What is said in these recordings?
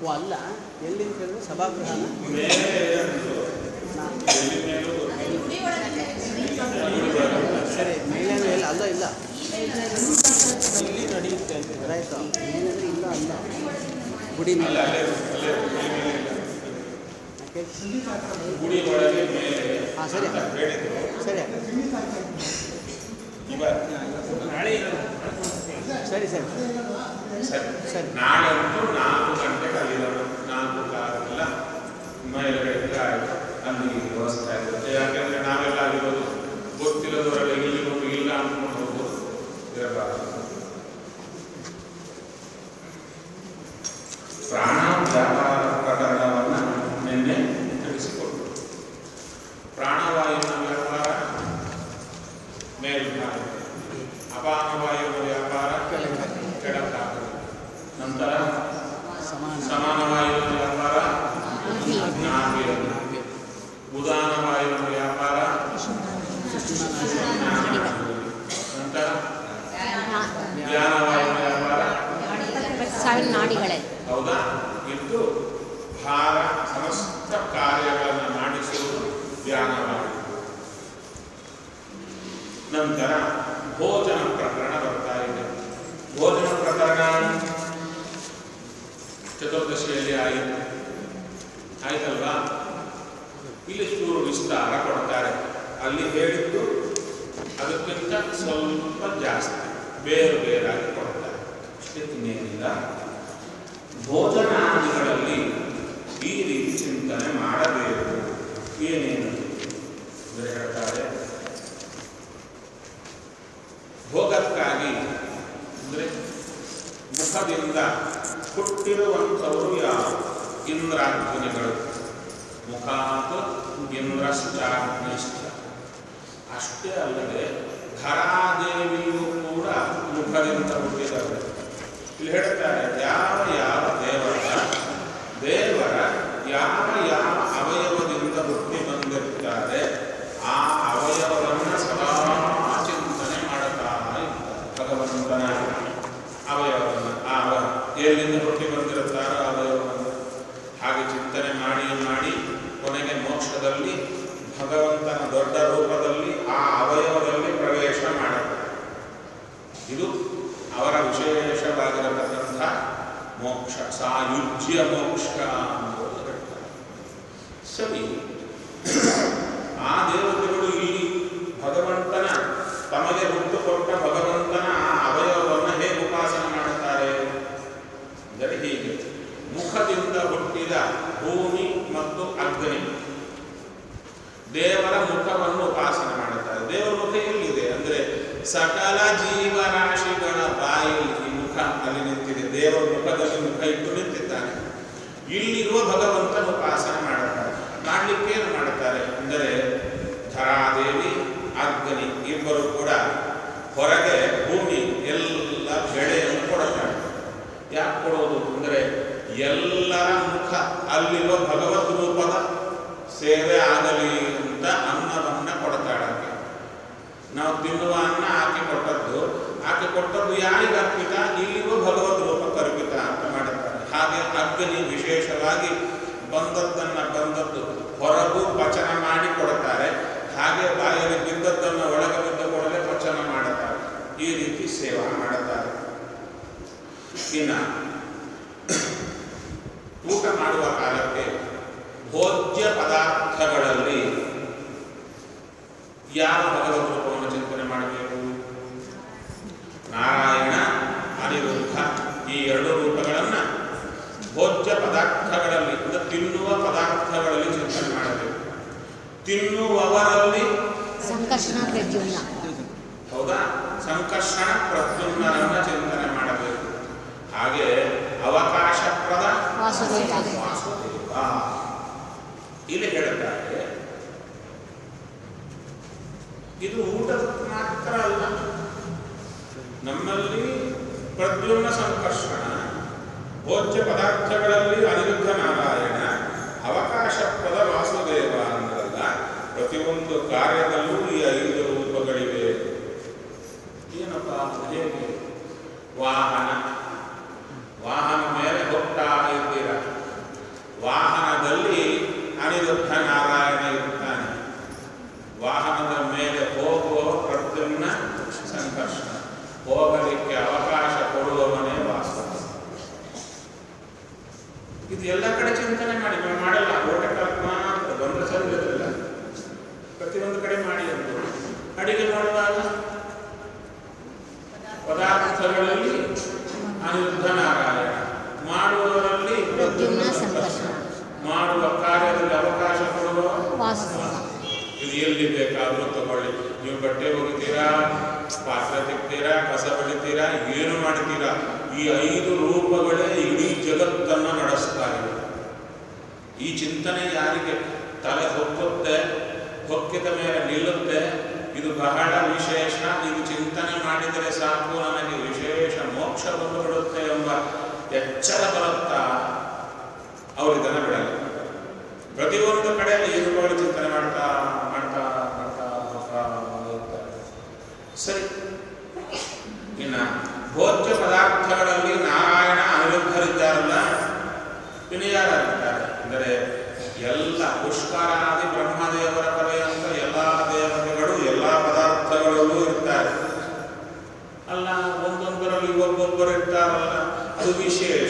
ಓ ಅಲ್ಲ ಎಲ್ಲಿ ಅಂತ ಹೇಳಿದ್ರೆ ಸಭಾಗೃಹನ ಮೇಲೆ ಅಂದ್ರು. ನಾ- ಎಲ್ಲಿ ಮೇಲೂ ಸರಿ ಮೇಲೆ ಅಂದ್ರೆ ಇಲ್ಲ ಅಲ್ಲ ಇಲ್ಲ ಇಲ್ಲಿ ನಡೆಯುತ್ತೆ ಅಂತ ಆಯ್ತು ಮೇಲೆ ಅಂದ್ರೆ ಇಲ್ಲ ಅಲ್ಲ ಗುಡಿ ಅಲ್ಲ ಮೇಲೆ ಅಲ್ಲೇ ಅಲ್ಲೇ ಗುಡಿ ಮೇಲೆ ಇಲ್ಲ. ಯಾಕೆ? ಗುಡಿ ಒಳಗೆ ಮೇಲೆ ಹಾ, ಸರಿ. ಅಂತ ಹೇಳಿದ್ರು ಸರಿ ಇವಾಗ ನಾಳೆ ಸರಿ ಸರಿ ಸರಿ ಸರಿ ನಾಳಂತೂ ನಾಲ್ಕು ಗಂಟೆಗೆ ಅಲ್ಲಿರೋದು ನಾಲ್ಕು ಕಾಲೆಲ್ಲ ಮೇಲ್ಗಡೆ ಆಯ್ತು ಅಲ್ಲಿ ವ್ಯವಸ್ಥೆ ಆಗಿರುತ್ತೆ ಯಾಕೆಂದ್ರೆ ನಾವೆಲ್ಲ ಅಲ್ಲಿರೋದು ಗೊತ್ತಿಲ್ಲದವರೆಲ್ಲ ಇಲ್ಲಿ ಹೋಗಿ ಇಲ್ಲ ಅಂದ್ಕೊಂಡು ಹೋಗೋದು ಇರಬಾರದು ಪ್ರಾಣ ವ್ಯಾಪಾರ ಪ್ರಕರಣವನ್ನು ನಿನ್ನೆ ತಿಳಿಸಿಕೊಟ್ಟು ಪ್ರಾಣವಾಯುವಿನ ವ್ಯಾಪಾರ ಮೇಲ್ಭಾಗ ಅಪಾನವಾಯುವಿನ ವ್ಯಾಪಾರ ಕೆಳಭಾಗ ನಂತರ ಸಮಾನ ಸಮಾನವಾಯುವಿನ ವ್ಯಾಪಾರ ನಾಭಿಯಲ್ಲಿ ಉದಾನ ವಾಯುವಿನ ವ್ಯಾಪಾರ ನಂತರ ಜ್ಞಾನವಾಯುವಿನ ವ್ಯಾಪಾರ ಸಾವಿರ ನಾಡಿಗಳೇ ಹೌದಾ ಇದ್ದು ಭಾರ ಸಮಸ್ತ ಕಾರ್ಯಗಳನ್ನು ಮಾಡಿಸುವುದು ಧ್ಯಾನವಾಯು ನಂತರ ಭೋಜನ ಪ್ರಕರಣ ಬರ್ತಾ ಇದೆ ಭೋಜನ ಪ್ರಕರಣ ಚತುರ್ದಶಿಯಲ್ಲಿ ಆಯಿತು ಆಯ್ತಲ್ವಾ ಇಲ್ಲಿ ಚೂರು ವಿಸ್ತಾರ ಕೊಡ್ತಾರೆ ಅಲ್ಲಿ ಹೇಳಿದ್ದು ಅದಕ್ಕಿಂತ ಸ್ವಲ್ಪ ಜಾಸ್ತಿ ಬೇರೆ ಬೇರಾಗಿ ಕೊಡ್ತಾರೆ ಇನ್ನೇನಿಲ್ಲ ಭೋಜನಾದಿಗಳಲ್ಲಿ ಈ ರೀತಿ ಚಿಂತನೆ ಮಾಡಬೇಕು ಏನೇನು ಅಂದರೆ ಹೇಳ್ತಾರೆ ಭೋಗಕ್ಕಾಗಿ ಅಂದರೆ ಮುಖದಿಂದ ಹುಟ್ಟಿರುವಂಥವರು ಯಾರು ಇಂದ್ರಾಗ್ನಿಗಳು ಮುಖಾತ್ ಇಂದ್ರಶ್ಚಾಗ್ನಿಶ್ಚ ಅಷ್ಟೇ ಅಲ್ಲದೆ ಧರಾದೇವಿಯೂ ಕೂಡ ಮುಖದಿಂದ ಹುಟ್ಟಿದವರು ಇಲ್ಲಿ ಹೇಳ್ತಾರೆ ಯಾವ ಯಾವ ದೇವರ ದೇವರ ಯಾವ ಯಾವ ಅವಯವದಿಂದ ಹುಟ್ಟಿ ಬಂದಿರ್ತಾರೆ ಆ ಅವಯವವನ್ನು ಸದಾ ಚಿಂತನೆ ಮಾಡುತ್ತಾ ಇರ್ತಾರೆ ಭಗವಂತನ ಅವಯವವನ್ನು ಆ ಅವ ಎಲ್ಲಿಂದ ಹುಟ್ಟಿ ಬಂದಿರುತ್ತಾರೋ ಆ ಅವಯವವನ್ನು ಹಾಗೆ ಚಿಂತನೆ ಮಾಡಿ ಮಾಡಿ ಕೊನೆಗೆ ಮೋಕ್ಷದಲ್ಲಿ ಭಗವಂತನ ದೊಡ್ಡ ರೂಪದಲ್ಲಿ ಆ ಅವಯವದಲ್ಲಿ ಪ್ರವೇಶ ಮಾಡುತ್ತಾರೆ ಇದು ಅವರ ವಿಶೇಷವಾಗಿರತಕ್ಕಂಥ ಮೋಕ್ಷ ಸಾಯುಜ್ಯ ಮೋಕ್ಷ ಅನ್ನೋದು ಹೇಳ್ತಾರೆ ಸರಿ ಆ ದೇವತೆಗಳು ಇಲ್ಲಿ ಭಗವಂತನ ತಮಗೆ ಹುಟ್ಟುಕೊಟ್ಟ ಭಗವಂತನ ಆ ಅವಯವವನ್ನು ಹೇಗೆ ಉಪಾಸನೆ ಮಾಡುತ್ತಾರೆ ಅಂದರೆ ಹೀಗೆ ಮುಖದಿಂದ ಹುಟ್ಟಿದ ಭೂಮಿ ಮತ್ತು ಅಗ್ನಿ ದೇವರ ಮುಖವನ್ನು ಉಪಾಸನೆ ಮಾಡುತ್ತಾರೆ ದೇವರ ಮುಖ ಎಲ್ಲಿದೆ ಅಂದರೆ ಸಕಲ ಜೀವರಾಶಿಗಳ ಬಾಯಲ್ಲಿ ಈ ಮುಖ ಅಲ್ಲಿ ನಿಂತಿದೆ ದೇವರ ಮುಖದಲ್ಲಿ ಮುಖ ಇಟ್ಟು ನಿಂತಿದ್ದಾನೆ ಇಲ್ಲಿರುವ ಭಗವಂತನ ಉಪಾಸನೆ ಮಾಡುತ್ತಾರೆ ಮಾಡಲಿಕ್ಕೆ ಏನು ಮಾಡುತ್ತಾರೆ ಅಂದರೆ ಧರಾದೇವಿ ಅಗ್ನಿ ಇಬ್ಬರು ಕೂಡ ಹೊರಗೆ ಭೂಮಿ ಎಲ್ಲ ಬೆಳೆಯನ್ನು ಕೊಡುತ್ತಾರೆ ಯಾಕೆ ಕೊಡೋದು ಅಂದರೆ ಎಲ್ಲರ ಮುಖ ಅಲ್ಲಿರುವ ಭಗವದ್ ರೂಪದ ಸೇವೆ ಆಗಲಿ ಅಂತ ಅನ್ನವನ್ನ ಕೊಡ್ತಾಳೆ ಆಕೆ ನಾವು ತಿನ್ನುವ ಅನ್ನ ಆಕೆ ಕೊಟ್ಟದ್ದು ಆಕೆ ಕೊಟ್ಟದ್ದು ಯಾರಿಗೆ ಅರ್ಪಿತ ಇಲ್ಲಿರುವ ಭಗವದ್ ರೂಪಕ್ಕೆ ಅರ್ಪಿತ ಅಂತ ಮಾಡುತ್ತಾರೆ ಹಾಗೆ ಅಗ್ನಿ ವಿಶೇಷವಾಗಿ ಬಂದದ್ದನ್ನ ಬಂದದ್ದು ಹೊರಗೂ ಪಚನ ಮಾಡಿ ಕೊಡುತ್ತಾರೆ ಹಾಗೆ ಬಾಯಲ್ಲಿ ಬಿದ್ದದ್ದನ್ನು ಒಳಗೆ ಬಿದ್ದ ಕೂಡಲೇ ಪಚನ ಮಾಡುತ್ತಾರೆ ಈ ರೀತಿ ಸೇವಾ ಮಾಡುತ್ತಾರೆ ಇನ್ನ ಊಟ ಮಾಡುವ ಕಾಲಕ್ಕೆ ಭೋಜ್ಯ ಪದಾರ್ಥಗಳಲ್ಲಿ ಯಾವ ಭಗವದ್ ರೂಪವನ್ನು ಚಿಂತನೆ ಮಾಡಬೇಕು ನಾರಾಯಣ ಅನಿರುದ್ಧ ಈ ಎರಡು ರೂಪಗಳನ್ನು ಭೋಜ್ಯ ಪದಾರ್ಥಗಳಲ್ಲಿ ಅಂದರೆ ತಿನ್ನುವ ಪದಾರ್ಥಗಳಲ್ಲಿ ಚಿಂತನೆ ಮಾಡಬೇಕು ತಿನ್ನುವವರಲ್ಲಿ ಸಂಕರ್ಷಣ ಪ್ರದ್ಯುಮ್ನ ಹೌದಾ ಸಂಕರ್ಷಣ ಪ್ರದ್ಯುಮ್ನರನ್ನ ಚಿಂತನೆ ಮಾಡಬೇಕು ಹಾಗೆ ಅವಕಾಶಪ್ರದ ವಾಸುದೇವ ವಾಸುದೇವ ಇಲ್ಲಿ ಹೇಳುತ್ತಾರೆ ಇದು ಊಟದ ಮಾತ್ರ ಅಲ್ಲ ನಮ್ಮಲ್ಲಿ ಪ್ರದ್ಯುಮ್ನ ಸಂಕರ್ಷಣ ಭೋಜ್ಯ ಪದಾರ್ಥಗಳಲ್ಲಿ ಅನಿರುದ್ಧ ನಾರಾಯಣ ಅವಕಾಶಪ್ರದ ವಾಸುದೇವ ಅನ್ನಲ್ಲ ಪ್ರತಿಯೊಂದು ಕಾರ್ಯದಲ್ಲೂ ಈ ಐದು ರೂಪಗಳಿವೆ ಏನಪ್ಪ ಹೇಗೆ ವಾಹನ ವಾಹನ ಮೇಲೆ ಹೋಗ್ತಾ ಇದ್ದೀರ ಇದು ಎಲ್ಲ ಕಡೆ ಚಿಂತನೆ ಮಾಡಿ ನಾವು ಮಾಡಲ್ಲ ಓಟೆ ಕಾಲಕ್ಕೆ ಮಾತ್ರ ಬಂದ್ರೆ ಸರಿ ಇರೋದಿಲ್ಲ ಪ್ರತಿಯೊಂದು ಕಡೆ ಮಾಡಿ ಅಂತ ಅಡಿಗೆ ಮಾಡುವಾಗ ಪದಾರ್ಥಗಳಲ್ಲಿ ಅನಿರುದ್ಧ ನಾರಾಯಣ ಮಾಡುವವರಲ್ಲಿ ಪ್ರದ್ಯುಮ್ನ ಸಂಕರ್ಷಣ. ಮಾಡುವ ಕಾರ್ಯದಲ್ಲಿ ಅವಕಾಶ ಕೊಡುವ ವಾಸುದೇವ ಇದು ಎಲ್ಲಿ ಬೇಕಾದರೂ ತಗೊಳ್ಳಿ ನೀವು ಬಟ್ಟೆ ಒಗಿತೀರಾ ಪಾತ್ರೆ ತಿಕ್ತೀರಾ ಕಸ ಬೆಳಿತೀರಾ ಏನು ಮಾಡ್ತೀರಾ ಈ ಐದು ರೂಪಗಳೇ ಇಡೀ ಜಗತ್ತನ್ನು ನಡೆಸ್ತಾ ಇವೆ ಈ ಚಿಂತನೆ ಯಾರಿಗೆ ತಲೆ ಹೊಕ್ಕುತ್ತೆ ಹೊಕ್ಕಿದ ಮೇಲೆ ನಿಲ್ಲುತ್ತೆ ಇದು ಬಹಳ ವಿಶೇಷ ಇದು ಚಿಂತನೆ ಮಾಡಿದರೆ ಸಾಕು ನನಗೆ ವಿಶೇಷ ಮೋಕ್ಷ ಬಂದು ಬಿಡುತ್ತೆ ಎಂಬ ಎಚ್ಚರ ಬರುತ್ತಾ ಅವರು ಇದನ್ನು ಬಿಡಲ್ಲ ಪ್ರತಿಯೊಂದು ಕಡೆ ಇರುವವರು ಚಿಂತನೆ ಮಾಡ್ತಾ ಮಾಡ್ತಾ ಮಾಡ್ತಾ ಹೋಗ್ತಾ ಇರ್ತಾರೆ ಸರಿ ಇನ್ನ ಭೋಜ್ಯ ಪದಾರ್ಥಗಳಲ್ಲಿ ನಾರಾಯಣ ಅನಿರುದ್ಧರಿದ್ದಾರಲ್ಲ ಇನ್ನು ಯಾರಿದ್ದಾರೆ ಅಂದರೆ ಎಲ್ಲ ಪುಷ್ಕರಾದಿ ಬ್ರಹ್ಮದೇವರ ಪರ್ಯಂತ ಎಲ್ಲ ದೇವತೆಗಳು ಎಲ್ಲ ಪದಾರ್ಥಗಳಲ್ಲೂ ಇರ್ತಾರೆ ಅಲ್ಲ ಒಂದೊಂದರಲ್ಲಿ ಒಬ್ಬೊಬ್ಬರು ಇರ್ತಾರಲ್ಲ ಅದು ವಿಶೇಷ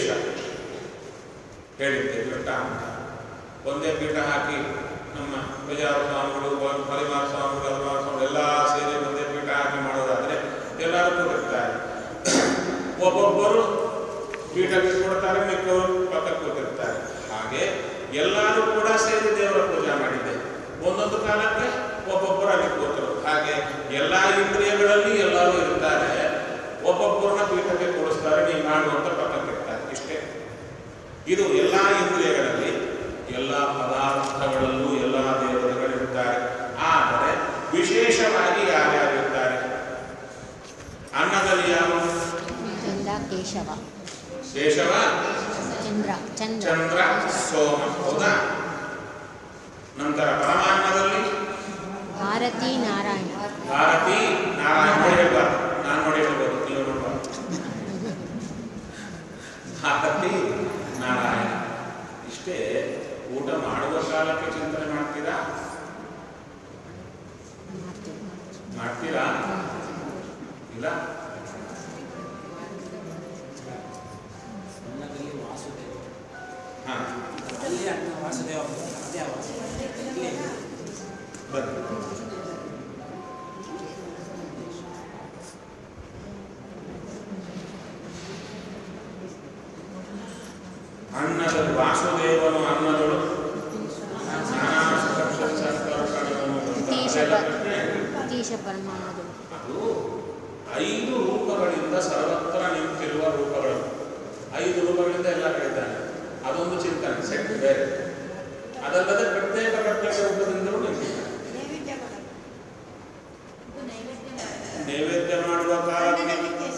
ಹೇಳಿದ್ದೆ ಪೀಠ ಅಂತ ಒಂದೇ ಪೀಠ ಹಾಕಿ ನಮ್ಮ ಬೇಜಾರು ಸ್ವಾಮಿಗಳು ಪರಿವಾರ ಸ್ವಾಮಿಗಳು ಹಲವಾರು ಸ್ವಾಮಿಗಳು ಎಲ್ಲ ಸೇರಿ ಒಂದೇ ಪೀಠ ಹಾಕಿ ಮಾಡೋದಾದ್ರೆ ಎಲ್ಲರೂ ಕೂತಿರ್ತಾರೆ ಒಬ್ಬೊಬ್ಬರು ಪೀಠಕ್ಕೆ ಕೊಡ್ತಾರೆ ಮಿಕ್ಕವರು ಪಕ್ಕಕ್ಕೆ ಕೂತಿರ್ತಾರೆ ಹಾಗೆ ಎಲ್ಲರೂ ಕೂಡ ಸೇರಿ ದೇವರ ಪೂಜೆ ಮಾಡಿದ್ದೆ ಒಂದೊಂದು ಕಾಲಕ್ಕೆ ಒಬ್ಬೊಬ್ಬರು ಅಲ್ಲಿ ಕೂತರು ಹಾಗೆ ಎಲ್ಲ ಇಂದ್ರಿಯಗಳಲ್ಲಿ ಎಲ್ಲರೂ ಇರ್ತಾರೆ ಒಬ್ಬೊಬ್ಬರನ್ನ ಪೀಠಕ್ಕೆ ಕೂಡಿಸ್ತಾರೆ ನೀವು ಮಾಡುವಂತ ಪಕ್ಕಕ್ಕೆ ಇರ್ತಾರೆ ಇಷ್ಟೇ ಇದು ಎಲ್ಲ ಇಂದ್ರಿಯಗಳಲ್ಲಿ ಎಲ್ಲ ಪದಾರ್ಥಗಳಲ್ಲೂ ಎಲ್ಲ ದೇವರುಗಳಿರ್ತಾರೆ ಆದರೆ ವಿಶೇಷವಾಗಿ ಯಾರ್ಯಾರಿರ್ತಾರೆ ಅನ್ನದಲ್ಲಿ ಯಾವ ಚಂದ್ರ ಕೇಶವ ಕೇಶವ ಚಂದ್ರ ಚಂದ್ರ ಚಂದ್ರ ಸೋಮ ಹೌದಾ ನಂತರ ಪರಮಾನ್ನದಲ್ಲಿ ಭಾರತಿ ನಾರಾಯಣ ಭಾರತಿ ನಾರಾಯಣ ನೋಡಿ ಹೇಳ್ಬಾರ್ದು ನಾನು ನೋಡಿ ಹೇಳ್ಬೋದು ನೀವು ನೋಡ್ಬಾರ್ದು ಭಾರತಿ ನಾರಾಯಣ ಇಷ್ಟೇ ಊಟ ಮಾಡುವ ಕಾಲಕ್ಕೆ ಚಿಂತನೆ ಮಾಡ್ತೀರಾ ಮಾಡ್ತೀವಿ. ಮಾಡ್ತೀರಾ ಇಲ್ಲ ಅನ್ನದಲ್ಲಿ ವಾಸುದೇವ ಹಾ ಅಲ್ಲಿ ಅಣ್ಣ ವಾಸುದೇವ ಅದೇ ವಾಸುದೇವ ಇಲ್ಲಿ ಬನ್ನಿ ಅನ್ನದಲ್ಲಿ ವಾಸುದೇವನು ಅನ್ನದಳು ನಾನಾ ಸುಖ ಸಂಸ್ಕಾರಗಳನ್ನು ಅದೆಲ್ಲ ಪ್ರಶ್ನೆ ಅತೀಶ ಪರಮಾಣುಗಳು ಅದು ಐದು ರೂಪಗಳಿಂದ ಸರ್ವತ್ರ ನಿಂತಿರುವ ರೂಪಗಳು ಐದು ರೂಪಗಳಿಂದ ಎಲ್ಲ ಕರೀತಾನೆ ಅದೊಂದು ಚಿಂತನೆ ಸೆಟ್ ಬೇರೆ ಅದಲ್ಲದೆ ಪ್ರತ್ಯೇಕ ಪ್ರತ್ಯೇಕ ರೂಪದಿಂದಲೂ ನಿಂತಿದ್ದಾನೆ ನೈವೇದ್ಯ ಮಾಡುವ ಕಾಲಕ್ಕೆ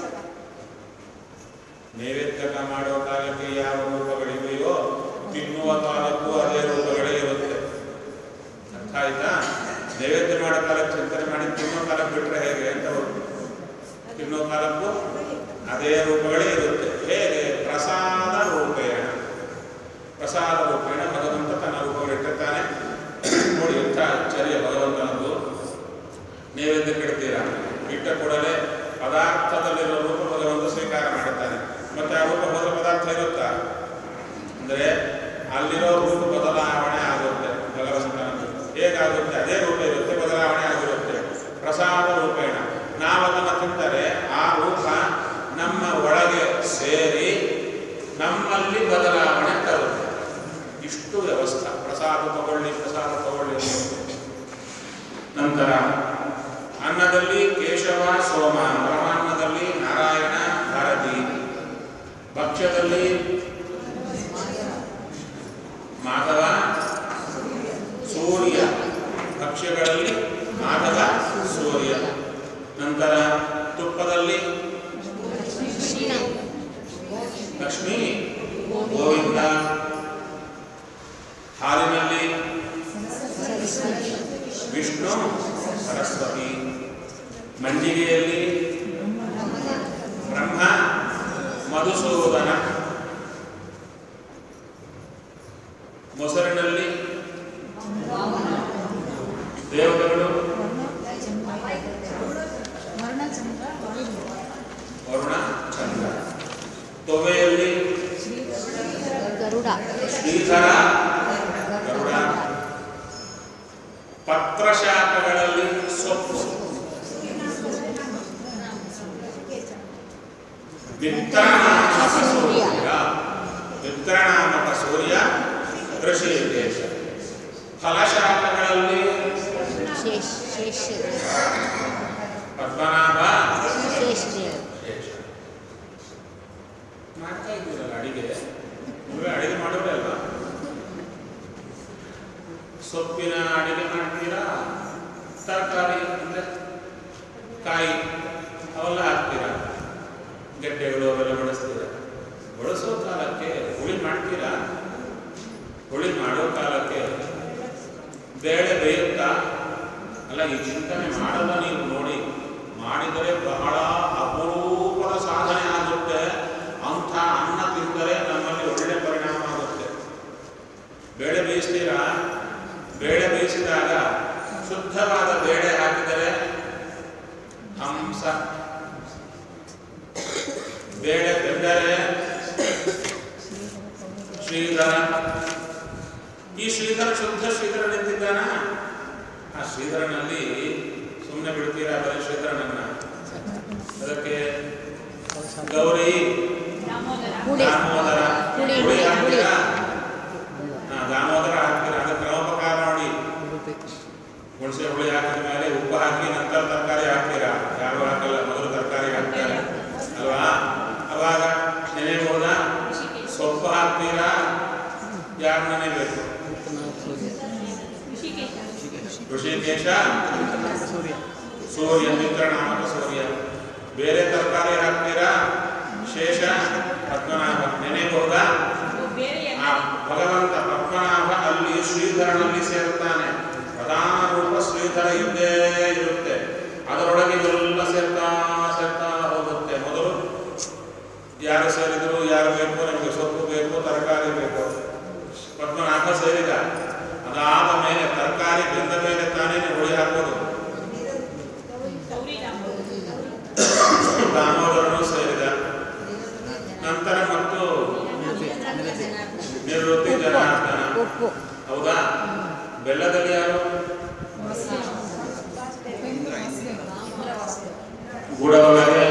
ನೈವೇದ್ಯ ಮಾಡುವ ಕಾಲಕ್ಕೆ ಯಾವ ರೂಪಗಳಿವೆಯೋ ತಿನ್ನುವ ಕಾಲಕ್ಕೂ ಅದೇ ರೂಪಗಳೇ ಇರುತ್ತೆ ಅರ್ಥ ಆಯ್ತಾ ನೈವೇದ್ಯ ಮಾಡೋ ಕಾಲಕ್ಕೆ ಚಿಂತನೆ ಮಾಡಿ ತಿನ್ನೋ ಕಾಲಕ್ಕೆ ಬಿಟ್ಟರೆ ಹೇಗೆ ಅಂತ ಅವರು ತಿನ್ನೋ ಕಾಲಕ್ಕೂ ಅದೇ ರೂಪಗಳೇ ಇರುತ್ತೆ ಹೇಗೆ ಪ್ರಸಾದ ರೂಪೇಣ ಪ್ರಸಾದ ರೂಪೇಣ ಭಗವಂತ ತನ್ನ ರೂಪಗಳಿಟ್ಟಿರ್ತಾನೆ ನೋಡಿ ಎಂಥ ಆಶ್ಚರ್ಯ ಭಗವಂತನದ್ದು ನೈವೇದ್ಯ ಕೆಡ್ತೀರಾ ಇಟ್ಟ ಕೂಡಲೇ ಪದಾರ್ಥದಲ್ಲಿರೋ ರೂಪ ಭಗವಂತ ಸ್ವೀಕಾರ ಮಾಡುತ್ತಾನೆ ಮತ್ತೆ ಆ ರೂಪ ಬದಲ ಪದಾರ್ಥ ಇರುತ್ತಾ ಅಂದರೆ ಅಲ್ಲಿರೋ ರೂಪ ಬದಲಾವಣೆ ಆಗುತ್ತೆ ಭಗವಂತನದ್ದು ಹೇಗಾಗುತ್ತೆ ಅದೇ ರೂಪ ಇರುತ್ತೆ ಬದಲಾವಣೆ ಆಗಿರುತ್ತೆ ಪ್ರಸಾದ ರೂಪೇಣ ನಾವು ಅದನ್ನು ತಿಂದರೆ ಆ ರೂಪ ನಮ್ಮ ಒಳಗೆ ಸೇರಿ ನಮ್ಮಲ್ಲಿ ಬದಲಾವಣೆ ತರುತ್ತೆ ಇಷ್ಟು ವ್ಯವಸ್ಥೆ ಪ್ರಸಾದ ತಗೊಳ್ಳಿ ಪ್ರಸಾದ ತಗೊಳ್ಳಿ ಅಂತ. ನಂತರ ಅನ್ನದಲ್ಲಿ ಕೇಶವ ಸೋಮ ಪರಮಾನ್ನದಲ್ಲಿ ನಾರಾಯಣ ಭಾರತಿ ಭಕ್ಷ್ಯದಲ್ಲಿ ಮಾಧವ ಸೂರ್ಯ ಭಕ್ಷ್ಯಗಳಲ್ಲಿ ಮಾಧವ ಸೂರ್ಯ ನಂತರ ತುಪ್ಪದಲ್ಲಿ ಕೃಷ್ಣ ಲಕ್ಷ್ಮೀ ಗೋವಿಂದ ಹಾಲಿನಲ್ಲಿ ಸರಸ್ವತಿ ವಿಷ್ಣು ಸರಸ್ವತಿ ಮಂಡಿಗೆಯಲ್ಲಿ ಬ್ರಹ್ಮ ಮಧುಸೂದನ ಮೊಸರಿನಲ್ಲಿ ದೇವತೆಗಳು ವರುಣ ಚಂದ್ರ ತೊವೆಯಲ್ಲಿ ದುರ್ಗಾ ಗರುಡ ಶ್ರೀಧರ ಗರುಡ ಪತ್ರಶಾಖಗಳಲ್ಲಿ ಸೊಪ್ಪು ವಿತ್ರನಾಮಕ ಸೂರ್ಯ ವಿತ್ರನಾಮಕ ಸೂರ್ಯ ಋಷಿಕೇಶ ಫಲಶಾಖಗಳಲ್ಲಿ ಶೇಷ ಶೇಷ ಪದ್ಮನಾಭ ಶೇಷದೇವ ಶೇಷ ಮಾಡ್ತಾ ಇದ್ದೀರಲ್ಲ ಅಡಿಗೆ ನೀವೇ ಅಡಿಗೆ ಮಾಡೋರೇ ಅಲ್ವಾ ಸೊಪ್ಪಿನ ಅಡಿಗೆ ಮಾಡ್ತೀರಾ ತರಕಾರಿ ಅಂದ್ರೆ ಕಾಯಿ ಅವೆಲ್ಲ ಹಾಕ್ತೀರಾ ಗೆಡ್ಡೆಗಳು ಅವೆಲ್ಲ ಬಳಸ್ತೀರಾ ಬಳಸೋ ಕಾಲಕ್ಕೆ ಹುಳಿ ಮಾಡ್ತೀರಾ ಹುಳಿ ಮಾಡೋ ಕಾಲಕ್ಕೆ ಬೇಳೆ ಬೇಯುತ್ತಾ ಅಲ್ಲ ಈ ಚಿಂತನೆ ಮಾಡಲ್ಲ ನೀವು ನೋಡಿ ಮಾಡಿದರೆ ಬಹಳ ಅಪರೂಪದ ಸಾಧನೆ ಆಗುತ್ತೆ ಅಂಥ ಅನ್ನ ತಿಂದರೆ ನಮ್ಮಲ್ಲಿ ಒಳ್ಳೆ ಪರಿಣಾಮ ಆಗುತ್ತೆ ಬೇಳೆ ಬೇಯಿಸ್ತೀರಾ ಬೇಳೆ ಬೇಯಿಸಿದಾಗ ಶುದ್ಧವಾದ ಬೇಳೆ ಹಾಕಿದರೆ ಹಂಸ ಬೇಳೆ ಬೆಂದರೆ ಶ್ರೀಧರ ಈ ಶ್ರೀಧರ ಶುದ್ಧ ಶ್ರೀಧರ ನಿಂತಿದ್ದಾನ ಆ ಶ್ರೀಧರನಲ್ಲಿ ಸುಮ್ಮನೆ ಬಿಡ್ತೀರಾ ಬರೀ ಶ್ರೀಧರನನ್ನ ಅದಕ್ಕೆ ಗೌರಿ ಹುಳಿ ದಾಮೋದರ ಹುಳಿ, ಹುಳಿ ಹುಳಿ, ಹಾಕ್ತೀರಾ ಹಾ, ದಾಮೋದರ ಹಾಕ್ತೀರಾ ಅದು ಕ್ರಮೋಪಕಾರ ನೋಡಿ ಹುಣಸೆ ಹುಳಿ ಹಾಕಿದ ಮೇಲೆ ಉಪ್ಪು ಹಾಕಿ ನಂತರ ತರಕಾರಿ ಹಾಕ್ತೀರಾ ಯಾರು ಹಾಕಲ್ಲ ಮೊದಲು ತರಕಾರಿ ಹಾಕ್ತಾರೆ ಅಲ್ವಾ ಅವಾಗ ನೆನೆಬಹುದಾ ಸೊಪ್ಪು ಹಾಕ್ತೀರಾ ಯಾರು ನೆನೆಬೇಕು ಋಷಿಕೇಶ ಸೂರ್ಯ ಮಿತ್ರ ನಾಮಕ ಸೂರ್ಯ ಬೇರೆ ತರಕಾರಿ ಹಾಕ್ತೀರಾ ಶೇಷ ಪದ್ಮನಾಭ ನೆನೆಬಹುದಾ ಆ ಭಗವಂತ ಪದ್ಮನಾಭ ಅಲ್ಲಿ ಶ್ರೀಧರನಲ್ಲಿ ಸೇರುತ್ತಾನೆ ಪ್ರಧಾನ ರೂಪ ಶ್ರೀಧರ ಇದ್ದೇ ಇರುತ್ತೆ ಅದರೊಳಗೆ ಇವೆಲ್ಲ ಸೇರ್ತಾ ಸೇರ್ತಾ ಹೋಗುತ್ತೆ ಮೊದಲು ಯಾರು ಸೇರಿದ್ರು ಯಾರು ಬೇಕು ನಮಗೆ ಸೊಪ್ಪು ಬೇಕು ತರಕಾರಿ ಬೇಕು ಪದ್ಮನಾಭ ಸೇರಿದ ಅದಾದ ಮೇಲೆ ತರಕಾರಿ ಬೆಂದ ಮೇಲೆ ತಾನೇ ಹುಳಿ ಹಾಕೋದು ದಾಮೋದರನು ಸೇರಿದ ನಂತರ ಮತ್ತು ನಿವೃತ್ತಿ ಜನಾರ್ದನ ಉಪ್ಪು ಹೌದಾ ಬೆಲ್ಲದಲ್ಲಿ ಯಾರು ಗುಡದೊಳಗೆ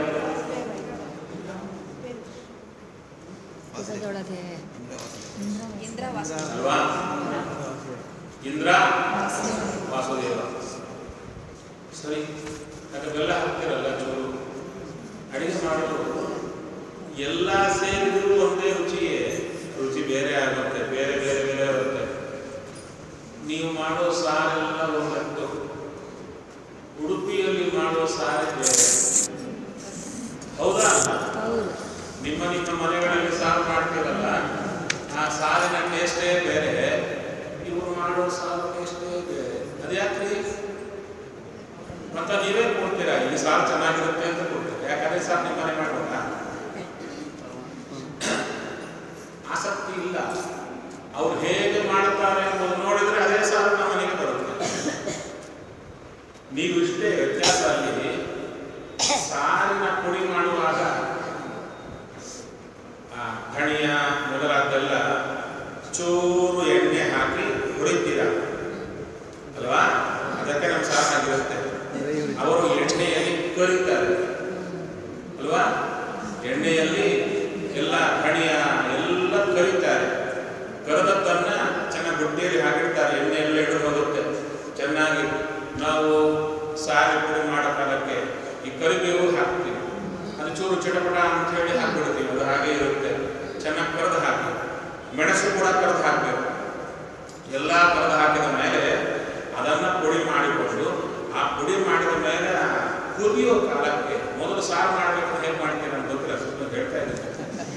ಇದರೊಳಗೆ ಅಲ್ವಾ ಇಂದ್ರ ವಾಸುದೇವ ಸರಿ ಯಾಕೆ ಬೆಲ್ಲ ಹಾಕ್ತಿರಲ್ಲ ಚೂರು ಅಡಿಗೆ ಮಾಡೋದು ಎಲ್ಲ ಸೇರಿದ್ರು ಒಂದೇ ರುಚಿಯೇ ರುಚಿ ಬೇರೆ ಆಗುತ್ತೆ ಬೇರೆ ಬೇರೆ ಬೇರೆ ಇರುತ್ತೆ ನೀವು ಮಾಡೋ ಸಾರೆಲ್ಲ ಒಂದತ್ತು ಉಡುಪಿಯಲ್ಲಿ ಮಾಡೋ ಸಾರೆ ಬೇರೆ ಹೌದಾ ಹೌದು ನಿಮ್ಮ ನಿಮ್ಮ ಮನೆಗಳಲ್ಲಿ ಸಾರು ಮಾಡ್ತೀರಲ್ಲ ಆ ಸಾರಿನ ಟೇಸ್ಟೇ ಬೇರೆ ಇವರು ಮಾಡೋ ಸಾರು ಟೇಸ್ಟೇ ಬೇರೆ ಅದ್ಯಾಕ್ರಿ ಮತ್ತೆ ನೀವೇ ಕೊಡ್ತೀರಾ ಈ ಸಾರು ಚೆನ್ನಾಗಿರುತ್ತೆ ಅಂತ ಕೊಡ್ತೀರಾ ಯಾಕಂದ್ರೆ ಸಾರು ನಿಮ್ಮ ಮನೆ ಮಾಡ್ಬೋದಾ ಆಸಕ್ತಿ ಇಲ್ಲ ಅವ್ರು ಹೇಗೆ ಮಾಡುತ್ತಾರೆ ಎಂಬುದು ನೋಡಿದ್ರೆ ಅದೇ ಸಾರು ನಮ್ಮ ಮನೆಗೆ ಬರುತ್ತೆ ನೀವು ಇಷ್ಟೇ ವ್ಯತ್ಯಾಸ ಅಲ್ಲಿ ಸಾರಿನ ಪುಡಿ ಮಾಡುವಾಗ ಆ, ಧನಿಯ ಮೊದಲಾದ್ದೆಲ್ಲ ಚೂರು ಎಣ್ಣೆ ಹಾಕಿ ಹುರಿತೀರ ಅಲ್ವಾ ಅದಕ್ಕೆ ನಮ್ಮ ಸಾಕಾಗಿರುತ್ತೆ ಅವರು ಎಣ್ಣೆಯಲ್ಲಿ ಕರಿತಾರೆ ಅಲ್ವಾ ಎಣ್ಣೆಯಲ್ಲಿ ಎಲ್ಲ ಧನಿಯ ಎಲ್ಲ ಕರಿತಾರೆ ಕರೆದದ್ದನ್ನ ಚೆನ್ನಾಗಿ ಬುಟ್ಟಿಯಲ್ಲಿ ಹಾಕಿರ್ತಾರೆ ಎಣ್ಣೆ ಎಲ್ಲ ಹಿಡಿದು ಹೋಗುತ್ತೆ ಚೆನ್ನಾಗಿ ನಾವು ಸಾರಿ ಪುಡಿ ಮಾಡೋ ಕಾಲಕ್ಕೆ ಈ ಕರಿಬೇವು ಹಾಕ್ತೀವಿ ಅದು ಚೂರು ಚಟಪಟ ಅಂತ ಹೇಳಿ ಹಾಕ್ಬಿಡ್ತೀವಿ ಅದು ಹಾಗೆ ಇರುತ್ತೆ ಚೆನ್ನಾಗಿ ಕರೆದು ಹಾಕಿ ಮೆಣಸು ಕೂಡ ಕರೆದು ಹಾಕಬೇಕು ಎಲ್ಲ ಕರೆದು ಹಾಕಿದ ಮೇಲೆ ಅದನ್ನ ಪುಡಿ ಮಾಡಿಕೊಂಡು ಆ ಪುಡಿ ಮಾಡಿದ ಮೇಲೆ ಆ ಕುದಿಯೋ ಕಾಲಕ್ಕೆ ಮೊದಲು ಸಾರು ಮಾಡ್ಬೇಕಂತ ಹೇಗೆ ಮಾಡ್ತೀರಾ ಅಂತ ಗೊತ್ತಿಲ್ಲ ಸ್ವಲ್ಪ ಹೇಳ್ತಾ ಇದ್ದೀನಿ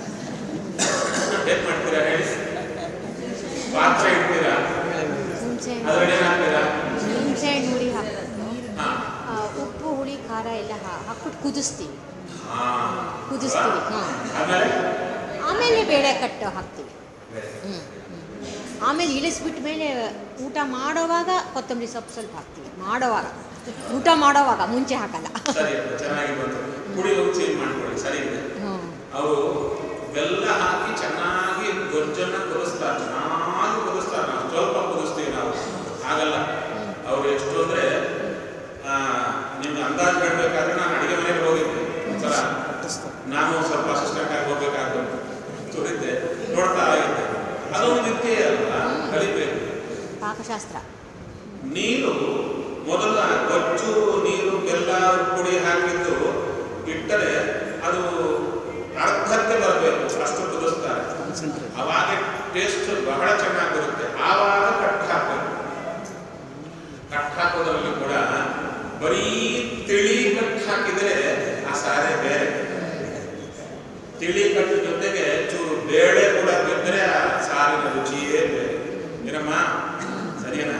ಹೇಗೆ ಮಾಡ್ತೀರಾ ಹೇಳಿ ಪಾತ್ರೆ ಇಡ್ತೀರಾ ಹುಣಸೆ ಅದ್ರಲ್ಲಿ ಏನ್ ಹಾಕ್ತೀರಾ ಹುಣಸೆ ಹಣ್ಣು ಹುಳಿ ಹಾಕ್ಬಿಟ್ಟು ಹಾ ಆ, ಉಪ್ಪು ಹುಳಿ ಖಾರ ಎಲ್ಲ ಹಾ- ಹಾಕ್ಬಿಟ್ಟು ಕುದಿಸ್ತೀವಿ ಹಾ ಕುದಿಸ್ತೀವಿ, ಹಾ. ಆಮೇಲೆ ಆಮೇಲೆ ಬೇಳೆ ಕಟ್ಟು ಹಾಕ್ತೀವಿ ಬೇರೆ. ಹ್ಮ್, ಹ್ಮ್. ಆಮೇಲೆ ಇಳಿಸ್ಬಿಟ್ಟ ಮೇಲೆ ಊಟ ಮಾಡೋವಾಗ ಕೊತ್ತಂಬರಿ ಸೊಪ್ಪು ಸ್ವಲ್ಪ ಹಾಕ್ತೀವಿ ಮಾಡೋವಾಗ ಊಟ ಮಾಡೋವಾಗ ಮುಂಚೆ ಹಾಕಲ್ಲ ಸರಿ ಅದು ಚೆನ್ನಾಗಿ ಬಂತು ಪುಡಿ ಒಂದು ಚೇಂಜ್ ಮಾಡ್ಕೊಳ್ಳಿ ಸರಿ ಇದೆ ಹ್ಞೂ ಅವರು ಬೆಲ್ಲ ಹಾಕಿ ಚೆನ್ನಾಗಿ ಗೊಜ್ಜನ್ನ ಕುದಿಸ್ತಾರೆ ಚೆನ್ನಾಗಿ ಕುದಿಸ್ತಾರೆ ನಾವು ಸ್ವಲ್ಪ ಕುದಿಸ್ತೀವಿ ನಾವು ಹಾಗಲ್ಲ ಅವ್ರು ಎಷ್ಟು ಅಂದ್ರೆ ಆ, ನಿಮ್ಗೆ ಅಂದಾಜು ಹೇಳ್ಬೇಕಾದ್ರೆ ನಾನು ಅಡಿಗೆ ಮನೆಗೆ ಹೋಗಿದ್ದೆ ಒಂದ್ಸಲ ನಾನು ಸ್ವಲ್ಪ ಅಸಿಸ್ಟೆಂಟ್ ಆಗಿ ಹೋಗ್ಬೇಕಾಗ್ತದೆ ತುರಿದ್ದೆ ನೋಡ್ತಾ ಇದ್ದೆ ಅದೊಂದು ವಿದ್ಯೆ ಅಲ್ಲ ಕಲಿಬೇಕು ಪಾಕಶಾಸ್ತ್ರ ನೀರು ಮೊದಲ ಗೊಜ್ಜು ನೀರು ಬೆಲ್ಲ ಪುಡಿ ಹಾಕಿದ್ದು ಇಟ್ಟರೆ ಅದು ಅರ್ಧಕ್ಕೆ ಬರಬೇಕು ಅಷ್ಟು ಕುದಿಸ್ತಾರೆ ಅವಾಗ ಟೇಸ್ಟ್ ಬಹಳ ಚೆನ್ನಾಗಿರುತ್ತೆ ಆವಾಗ ಕಟ್ ಹಾಕಬೇಕು ಕಟ್ ಹಾಕೋದ್ರಲ್ಲಿ ಕೂಡ ಬರೀ ತಿಳಿ ಕಟ್ ಹಾಕಿದರೆ ಆ ಸಾರೆ ಬೇರೆ ತಿಳಿ ಕಟ್ಟು ಜೊತೆಗೆ ಚೂರು ಬೇಳೆ ಕೂಡ ಬಿದ್ದರೆ ಆ ಸಾರಿನ ರುಚಿಯೇ ಬೇರೆ ಏನಮ್ಮ ಸರಿನಾ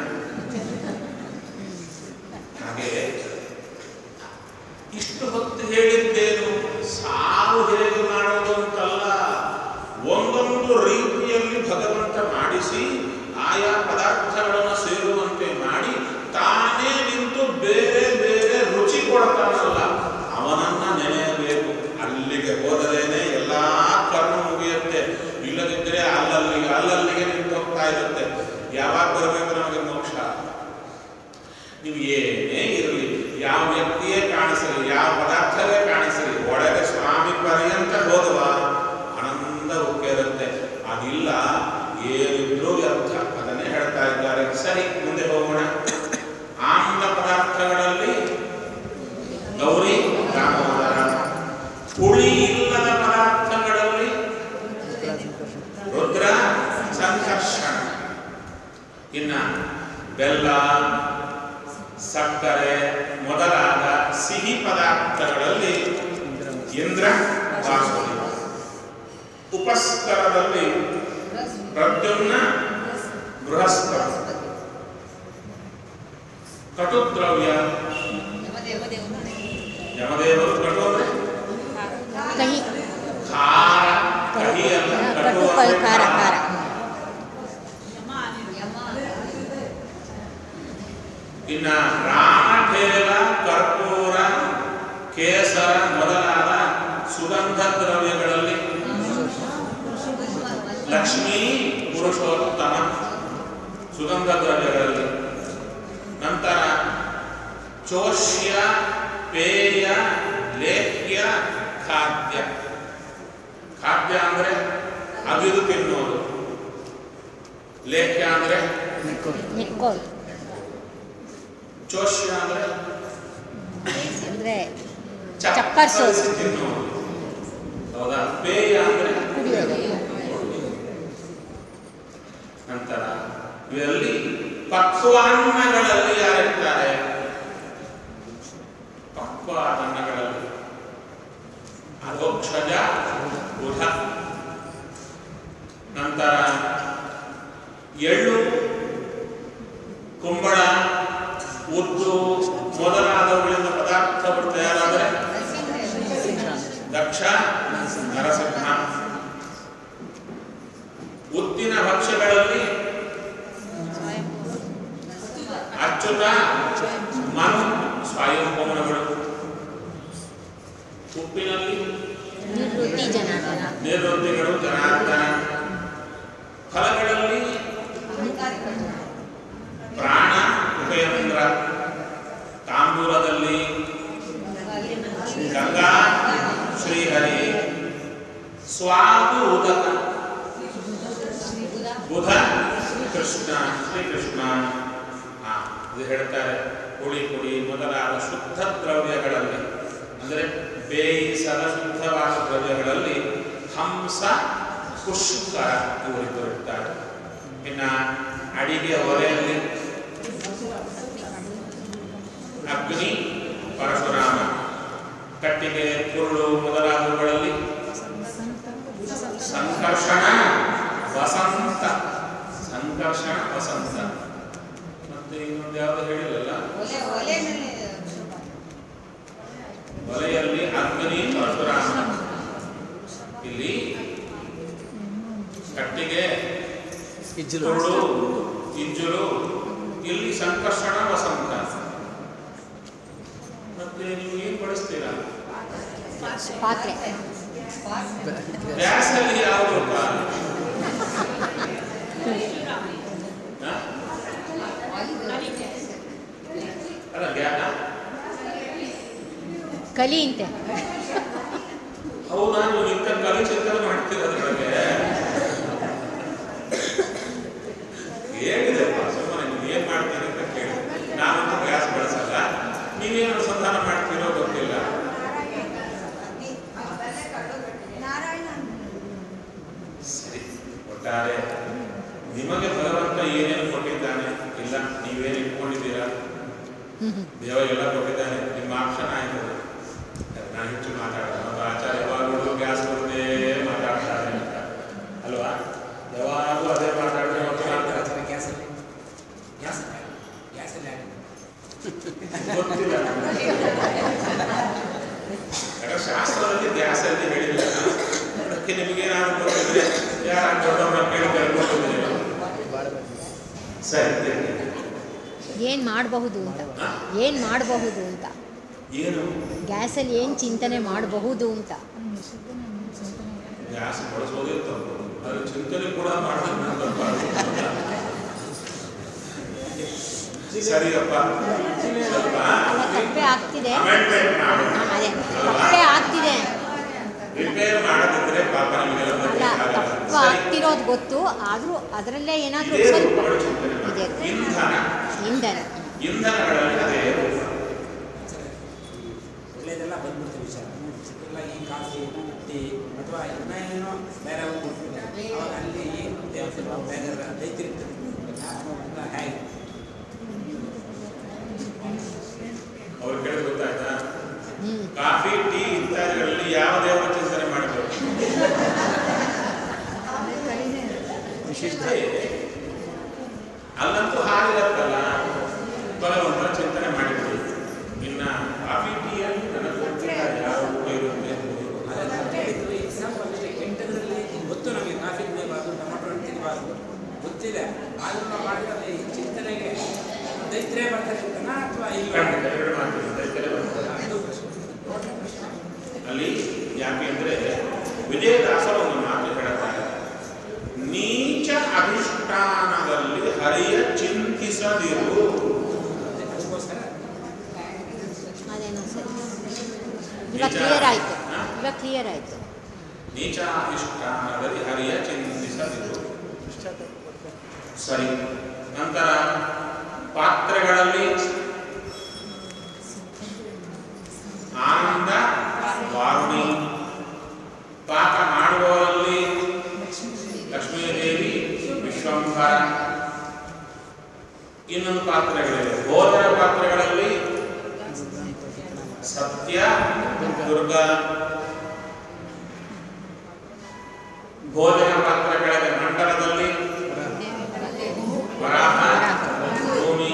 ಹಾಗೆ ಇಷ್ಟು ಹೊತ್ತು ಹೇಳಿದ್ದೇನು ಸಾರು ಹೇಗೆ ಮಾಡೋದು ಅಂತಲ್ಲ ಒಂದೊಂದು ರೀತಿಯಲ್ಲಿ ಭಗವಂತ ಮಾಡಿಸಿ ಆಯಾ ಪದಾರ್ಥಗಳನ್ನು ಸೇರುವಂತೆ ಮಾಡಿ ತಾನೇ ನಿಂತು ಬೇರೆ ಬೇರೆ ರುಚಿ ಕೊಡ್ತಾನಲ್ಲ ಅವನನ್ನ ನೆನೆಯಬೇಕು ಅಲ್ಲಿಗೆ ಹೋದರೇನೆ ಎಲ್ಲಾ ಕರ್ಮ ಮುಗಿಯುತ್ತೆ ಇಲ್ಲದಿದ್ದರೆ ಅಲ್ಲಲ್ಲಿಗೆ ಅಲ್ಲಲ್ಲಿಗೆ ನಿಂತು ಹೋಗ್ತಾ ಇರುತ್ತೆ ಯಾವಾಗ ಬರಬೇಕು ನಮಗೆ ಮೋಕ್ಷ ನೀವು ಏನೇ ಇರಲಿ ಯಾವ ವ್ಯಕ್ತಿಯೇ ಕಾಣಿಸಲಿ ಯಾವ ಪದಾರ್ಥವೇ ಕಾಣಿಸಲಿ ಒಳಗೆ ಸ್ವಾಮಿ ಪರ್ಯಂತ ಹೋದವ ಆನಂದ ಉಕ್ಕೆ ಇರುತ್ತೆ ಅದಿಲ್ಲ ಏನಿದ್ರೂ ವ್ಯರ್ಥ ಅದನ್ನೇ ಹೇಳ್ತಾ ಇದ್ದಾರೆ ಸರಿ ಮುಂದೆ ಹೋಗೋಣ ಆಮ್ಲ ಪದಾರ್ಥಗಳಲ್ಲಿ ಗೌರಿ ದಾಮೋದರ ಹುಳಿ ಇಲ್ಲದ ಪದಾರ್ಥಗಳಲ್ಲಿ ರುದ್ರ ಸಂಕರ್ಷಣ ಇನ್ನ ಬೆಲ್ಲ ಸಕ್ಕರೆ ಮೊದಲಾದ ಸಿಹಿ ಪದಾರ್ಥಗಳಲ್ಲಿ ಇಂದ್ರ ವಾಸುಲಿ ಉಪಸ್ಕರದಲ್ಲಿ ಪ್ರದ್ಯುಮ್ನ ಬೃಹಸ್ಪತಿ ಕಟುದ್ರವ್ಯ ಯಮದೇವರು ಕಟು ಅಂದ್ರೆ ಕಹಿ ಖಾರ ಕಹಿ ಅಲ್ಲ ಕಟು ಕಟು ಕ- ಅಂದ್ರೆ ಖಾರ ಖಾರ ಇನ್ನ ರಾಮಠೇಲ ಕರ್ಪೂರ ಕೇಸರ ಮೊದಲಾದ ಸುಗಂಧ ದ್ರವ್ಯಗಳಲ್ಲಿ ಲಕ್ಷ್ಮೀ ಪುರುಷೋತ್ತಮ ಸುಗಂಧ ದ್ರವ್ಯಗಳಲ್ಲಿ ನಂತರ ಚೋಷ್ಯ ಪೇಯ ಲೇಹ್ಯ ಖಾದ್ಯ ಖಾದ್ಯ ಅಂದ್ರೆ ಅಗಿದು ತಿನ್ನೋದು ಲೇಹ್ಯ ಅಂದ್ರೆ ನಿಕ್ಕೋದು ಚೋಷ್ಯ ಅಂದ್ರೆ ಅಂದರೆ ಚಪ್ಪರಿಸಿ ತಿನ್ನೋದು ಹೌದಾ ಪೇಯ ಅಂದ್ರೆ ಕುಡಿಯೋದು ನಂತರ ಇದರಲ್ಲಿ ಪಕ್ವಾನ್ನಗಳಲ್ಲಿ ಯಾರಿರ್ತಾರೆ ಪಕ್ವ ಅನ್ನಗಳಲ್ಲಿ ಅಧೋಕ್ಷಜ ಬುಧ ನಂತರ ಎಳ್ಳು ಕುಂಬಳ ಉದ್ದು ಮೊದಲಾದವುಗಳಿಂದ ಪದಾರ್ಥಗಳು ತಯಾರಾದರೆ ದಕ್ಷ ನರಸಿಂಹ ಉದ್ದಿನ ಭಕ್ಷ್ಯಗಳಲ್ಲಿ ಅಚ್ಯುತ ಮನು ಸ್ವಯಂಭವನಗಳು ಉಪ್ಪಿನಲ್ಲಿ ನಿವೃತ್ತಿ ಜನಾರ್ದನ ನಿವೃತ್ತಿಗಳು ಜನಾರ್ದನ ಫಲಗಳಲ್ಲಿ ಪ್ರಾಣ ಉಪಯಂದ್ರ ತಾಂಬೂಲದಲ್ಲಿ ಗಂಗಾ ಶ್ರೀಹರಿ ಸ್ವಾದು ಉದಕ ಬುಧ ಕೃಷ್ಣ ಶ್ರೀಕೃಷ್ಣ ಹಾ ಇದು ಹೇಳ್ತಾರೆ ಹುಳಿ ಪುಡಿ ಮೊದಲಾದ ಶುದ್ಧ ದ್ರವ್ಯಗಳಲ್ಲಿ ಅಂದರೆ ಬೇಯಿಸದ ಶುದ್ಧವಾದ ದ್ರವ್ಯಗಳಲ್ಲಿ ಹಂಸ ಪುಷ್ಕರ ಇವರಿಬ್ಬರು ಇರ್ತಾರೆ ಇನ್ನ ಅಡಿಗೆ ಒಲೆಯಲ್ಲಿ ಅಗ್ನಿ ಪರಶುರಾಮ ಕಟ್ಟಿಗೆ ಕುರುಳು ಮೊದಲಾದವುಗಳಲ್ಲಿ ಸಂಕರ್ಷಣ ವಸಂತ ಸಂಕರ್ಷಣ ವಸಂತ ಮತ್ತೆ ಇನ್ನೊಂದು ಯಾವುದು ಹೇಳಿಲ್ಲಲ್ಲ ಒಲೆಯಲ್ಲಿ ಅಗ್ನಿ ಪರಶುರಾಮ ಇಲ್ಲಿ ಕಟ್ಟಿಗೆ ಕುರುಳು ಇಂಜುಲು ಇಲ್ಲಿ ಸಂಕರ್ಷಣ ವಸಂತ ಮತ್ತೆ ನೀವು ಏನ್ ಬಳಸ್ತೀರಾ ಪಾತ್ರೆ ಗ್ಯಾಸಲ್ಲಿ ಯಾವುದು ಹಾ? ಅಲ್ಲ ಗ್ಯಾ- ಕಲಿಯಿಂತೆ ಹೌದಾ ನೀವು ಇಂಥ ಕಲಿ ಚಿಂತನೆ ಮಾಡ್ತೀರ ಅದ್ರ ಬಗ್ಗೆ ಹೇಳಿದೆಪ್ಪ ಸುಮ್ಮನೆ ನೀವು ಏನ್ ಮಾಡ್ತೀರಿ ಅಂತ ಕೇಳಿ ನಾನಂತೂ ಗ್ಯಾಸ್ ಬಳಸಲ್ಲ ನೀವೇನು ಅನುಸಂಧಾನ ಮಾಡ್ತೀರೋ ಗೊತ್ತಿಲ್ಲ ಸರಿ ಒಟ್ಟಾರೆ ನಿಮಗೆ ಭಗವಂತ ಏನೇನು ಕೊಟ್ಟಿದ್ದಾನೆ ಇಲ್ಲ ನೀವೇನು ಇಟ್ಕೊಂಡಿದ್ದೀರಾ ದೇವ ಎಲ್ಲ ಕೊಟ್ಟಿದ್ದಾನೆ ನಿಮ್ಮ ಆಪ್ಷನ್ ಆಯ್ತು ನಾನು ಹೆಚ್ಚು ಮಾತಾಡೋದು ಮತ್ತು ಆಚಾರ್ಯ ಯಾವಾಗಲೂ ಗ್ಯಾಸ್ ಕೊಡದೆ ಮಾತಾಡ್ತಾರೆ ಅಂತ ಅಲ್ವಾ ಯಾವಾಗಲೂ ಅದೇ ಮಾತಾಡಿದ್ರೆ ಮತ್ತೆ ಮಾತಾಡ್ತಾರೆ ಗ್ಯಾಸಲ್ಲಿ ಗ್ಯಾಸ್ ಗ್ಯಾಸಲ್ಲಿ ಹಾಕಿ ಗೊತ್ತಿಲ್ಲ ನಮ್ಗೆ. ಯಾಕಂದ್ರೆ ಶಾಸ್ತ್ರದಲ್ಲಿ ಗ್ಯಾಸ್ ಅಲ್ಲಿ ಹೇಳಿಲ್ಲ ಅದಕ್ಕೆ ನಿಮಗೆ ಏನಾದ್ರು ಗೊತ್ತಿದ್ರೆ ಯಾರು ದೊಡ್ಡವ್ರನ್ನ ಕೇಳಿ ಕರ್ಕೊಂಡಿದ್ದೀರಿ ಸರಿ ತಿರ್ಗಿ. ಏನು ಮಾಡಬಹುದು ಅಂತ ಏನು ಮಾಡಬಹುದು ಅಂತ ಏನು ಗ್ಯಾಸಲ್ಲಿ ಏನು ಚಿಂತನೆ ಮಾಡಬಹುದು ಅಂತ ಗ್ಯಾಸ್ ಬಳಸೋದೇ ತಪ್ಪು ಅದು ಚಿಂತನೆ ಕೂಡ ಮಾಡೋದು ತಪ್ಪಾಗುತ್ತೆ. ಸರಿಯಪ್ಪ ಸ್ವಲ್ಪ ಅಲ್ಲ ತಪ್ಪೇ ಆಗ್ತಿದೆ amendment ಮಾಡು. ಹಾ, ಅದೇ ತಪ್ಪೇ ಆಗ್ತಿದೆ ರಿಪೇರ್ ಮಾಡದಿದ್ರೆ ಪಾಪ ನಿಮಗೆಲ್ಲ ಅಲ್ಲ ಬರ್ಲಿಕ್ಕಾಗಲ್ಲ. ತಪ್ಪು ಸರಿ. ಆಗ್ತಿರೋದು ಗೊತ್ತು ಆದರೂ ಅದರಲ್ಲೇ ಏನಾದರೂ ಇದೇ ಸ್ವಲ್ಪ ರೂಪಗಳು ಚಿಂತನೆ ಮಾಡಿ. ಇದೆ ಇಂಧನ ಇಂಧನ ಇಂಧನಗಳಲ್ಲಿ ಅದೇ ರೂಪ. ಒಳ್ಳೆಯದೆಲ್ಲ ಬಂದ್ಬಿಡ್ತೀವಿ ವಿಚಾರ ಎಲ್ಲ ಈ ಕಾಫಿ ಟೀ ಅಥವಾ ಇನ್ನೂ ಏನೋ ಬೇರೆ ಒಂದು ಅವಾಗ ಅಲ್ಲಿ ಏನು ಬೇರೆ ರೈತರಿರ್ತಾರೆ ಎಲ್ಲ ಹೇಗೆ ಅವ್ರು ಕೇಳಿದ್ರೆ ಗೊತ್ತಾಯ್ತಾ ಹ್ಞೂ ಕಾಫಿ ಟೀ ಇತ್ಯಾದಿಗಳಲ್ಲಿ ಯಾವ ದೇವರ ಚಿಂತನೆ ಮಾಡಬೇಕು ಇಷ್ಟೇ ಅಲ್ಲಂತೂ ಹಾಲಿರತ್ತಲ್ಲ ಭಗವಂತನ ಚಿಂತನೆ ಮಾಡಿದ್ವಿ ಇನ್ನ ಕಾಫಿ ಟೀಯಲ್ಲಿ ನನಗೆ ಗೊತ್ತಿಲ್ಲ ಯಾವ ಊಟ ಇರುತ್ತೆ ಅದೆಲ್ಲ ಕೇಳಿದ್ರು ಎಕ್ಸಾಂಪಲ್ ಅಷ್ಟೇ ಕೆಟ್ಟದ್ರಲ್ಲಿ ಗೊತ್ತು ನಮಗೆ ಕಾಫಿ ತಿನ್ನಬಾರ್ದು ಟೊಮೆಟೊ ಹಣ್ಣು ತಿನ್ನಬಾರ್ದು ಗೊತ್ತಿದೆ ಆದ್ರೂ ನಾವು ಮಾಡಿದ್ರೆ ಈ ಚಿಂತನೆಗೆ ದೈತ್ರೆ ಬರ್ತಾರೆ ಅಂತನಾ ಅಥವಾ ಇಲ್ಲ ಖಂಡಿತ ಎರಡು ಮಾತಿದೆ, ದೈತ್ಯರೇ ಬರ್ತಾರೆ. ಅದು ಪ್ರಶ್ನೆ. ಅಲ್ಲಿ ಯಾಕೆ ಅಂದ್ರೆ ವಿಜಯದಾಸರು ಒಂದು ಮಾತು ಹೇಳ್ತಾರೆ ನೀಚ ಅಧಿಷ್ಠಾನದಲ್ಲಿ ಹರಿಯ ಚಿಂತಿಸದಿರು ಅದಕ್ಕೋಸ್ಕರ ಅದೇನೋ ಸರಿ ಇವಾಗ ಕ್ಲಿಯರ್ ಆಯಿತು ಇವಾಗ ಕ್ಲಿಯರ್ ಆಯಿತು ನೀಚ ಅಧಿಷ್ಠಾನದಲ್ಲಿ ಹರಿಯ ಚಿಂತಿಸದಿರು ಸರಿ ನಂತರ ಪಾತ್ರೆಗಳಲ್ಲಿ ಆನಂದ ವಾರುಣಿ ಪಾಕ ಮಾಡುವವರಲ್ಲಿ ಲಕ್ಷ್ಮೀದೇವಿ ವಿಶ್ವಂಭರ ಇನ್ನೊಂದು ಪಾತ್ರೆಗಳಿವೆ ಭೋಜನ ಪಾತ್ರೆಗಳಲ್ಲಿ ಸತ್ಯ ದುರ್ಗಾ ಭೋಜನ ಪಾತ್ರೆಗಳಿಗೆ ಮಂಡಲದಲ್ಲಿ ವರಾಹ ಭೂಮಿ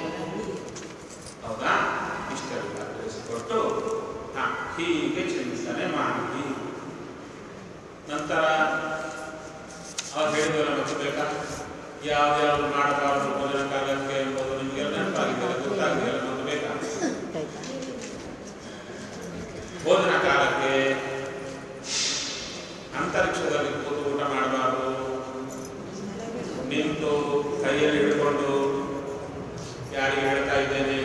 ಹೌದಾ ಇಷ್ಟೆಲ್ಲ ತಿಳಿಸಿಕೊಟ್ಟು ಹಾ ಹೀಗೆ ಚಿಂತನೆ ಮಾಡಿ ನಂತರ ಅವ್ರು ಹೇಳಿದವರ ಮತ್ತೆ ಬೇಕಾ ಯಾವ್ದ್ಯಾವ್ದು ಮಾಡಬಾರ್ದು ಭೋಜನ ಕಾಲಕ್ಕೆ ಎಂಬುದು ನಿಮಗೆಲ್ಲ ನೆನಪಾಗಿದೆ ಗೊತ್ತಾಗಿದೆ ಮತ್ತೆ ಬೇಕಾ ಭೋಜನ ಕಾಲಕ್ಕೆ ಅಂತರಿಕ್ಷದಲ್ಲಿ ಕೂತು ಊಟ ಮಾಡಬಾರ್ದು ನಿಂತು ಕೈಯಲ್ಲಿ ಹಿಡ್ಕೊಂಡು ಯಾರಿಗೆ ಹೇಳ್ತಾ ಇದ್ದೇನೆ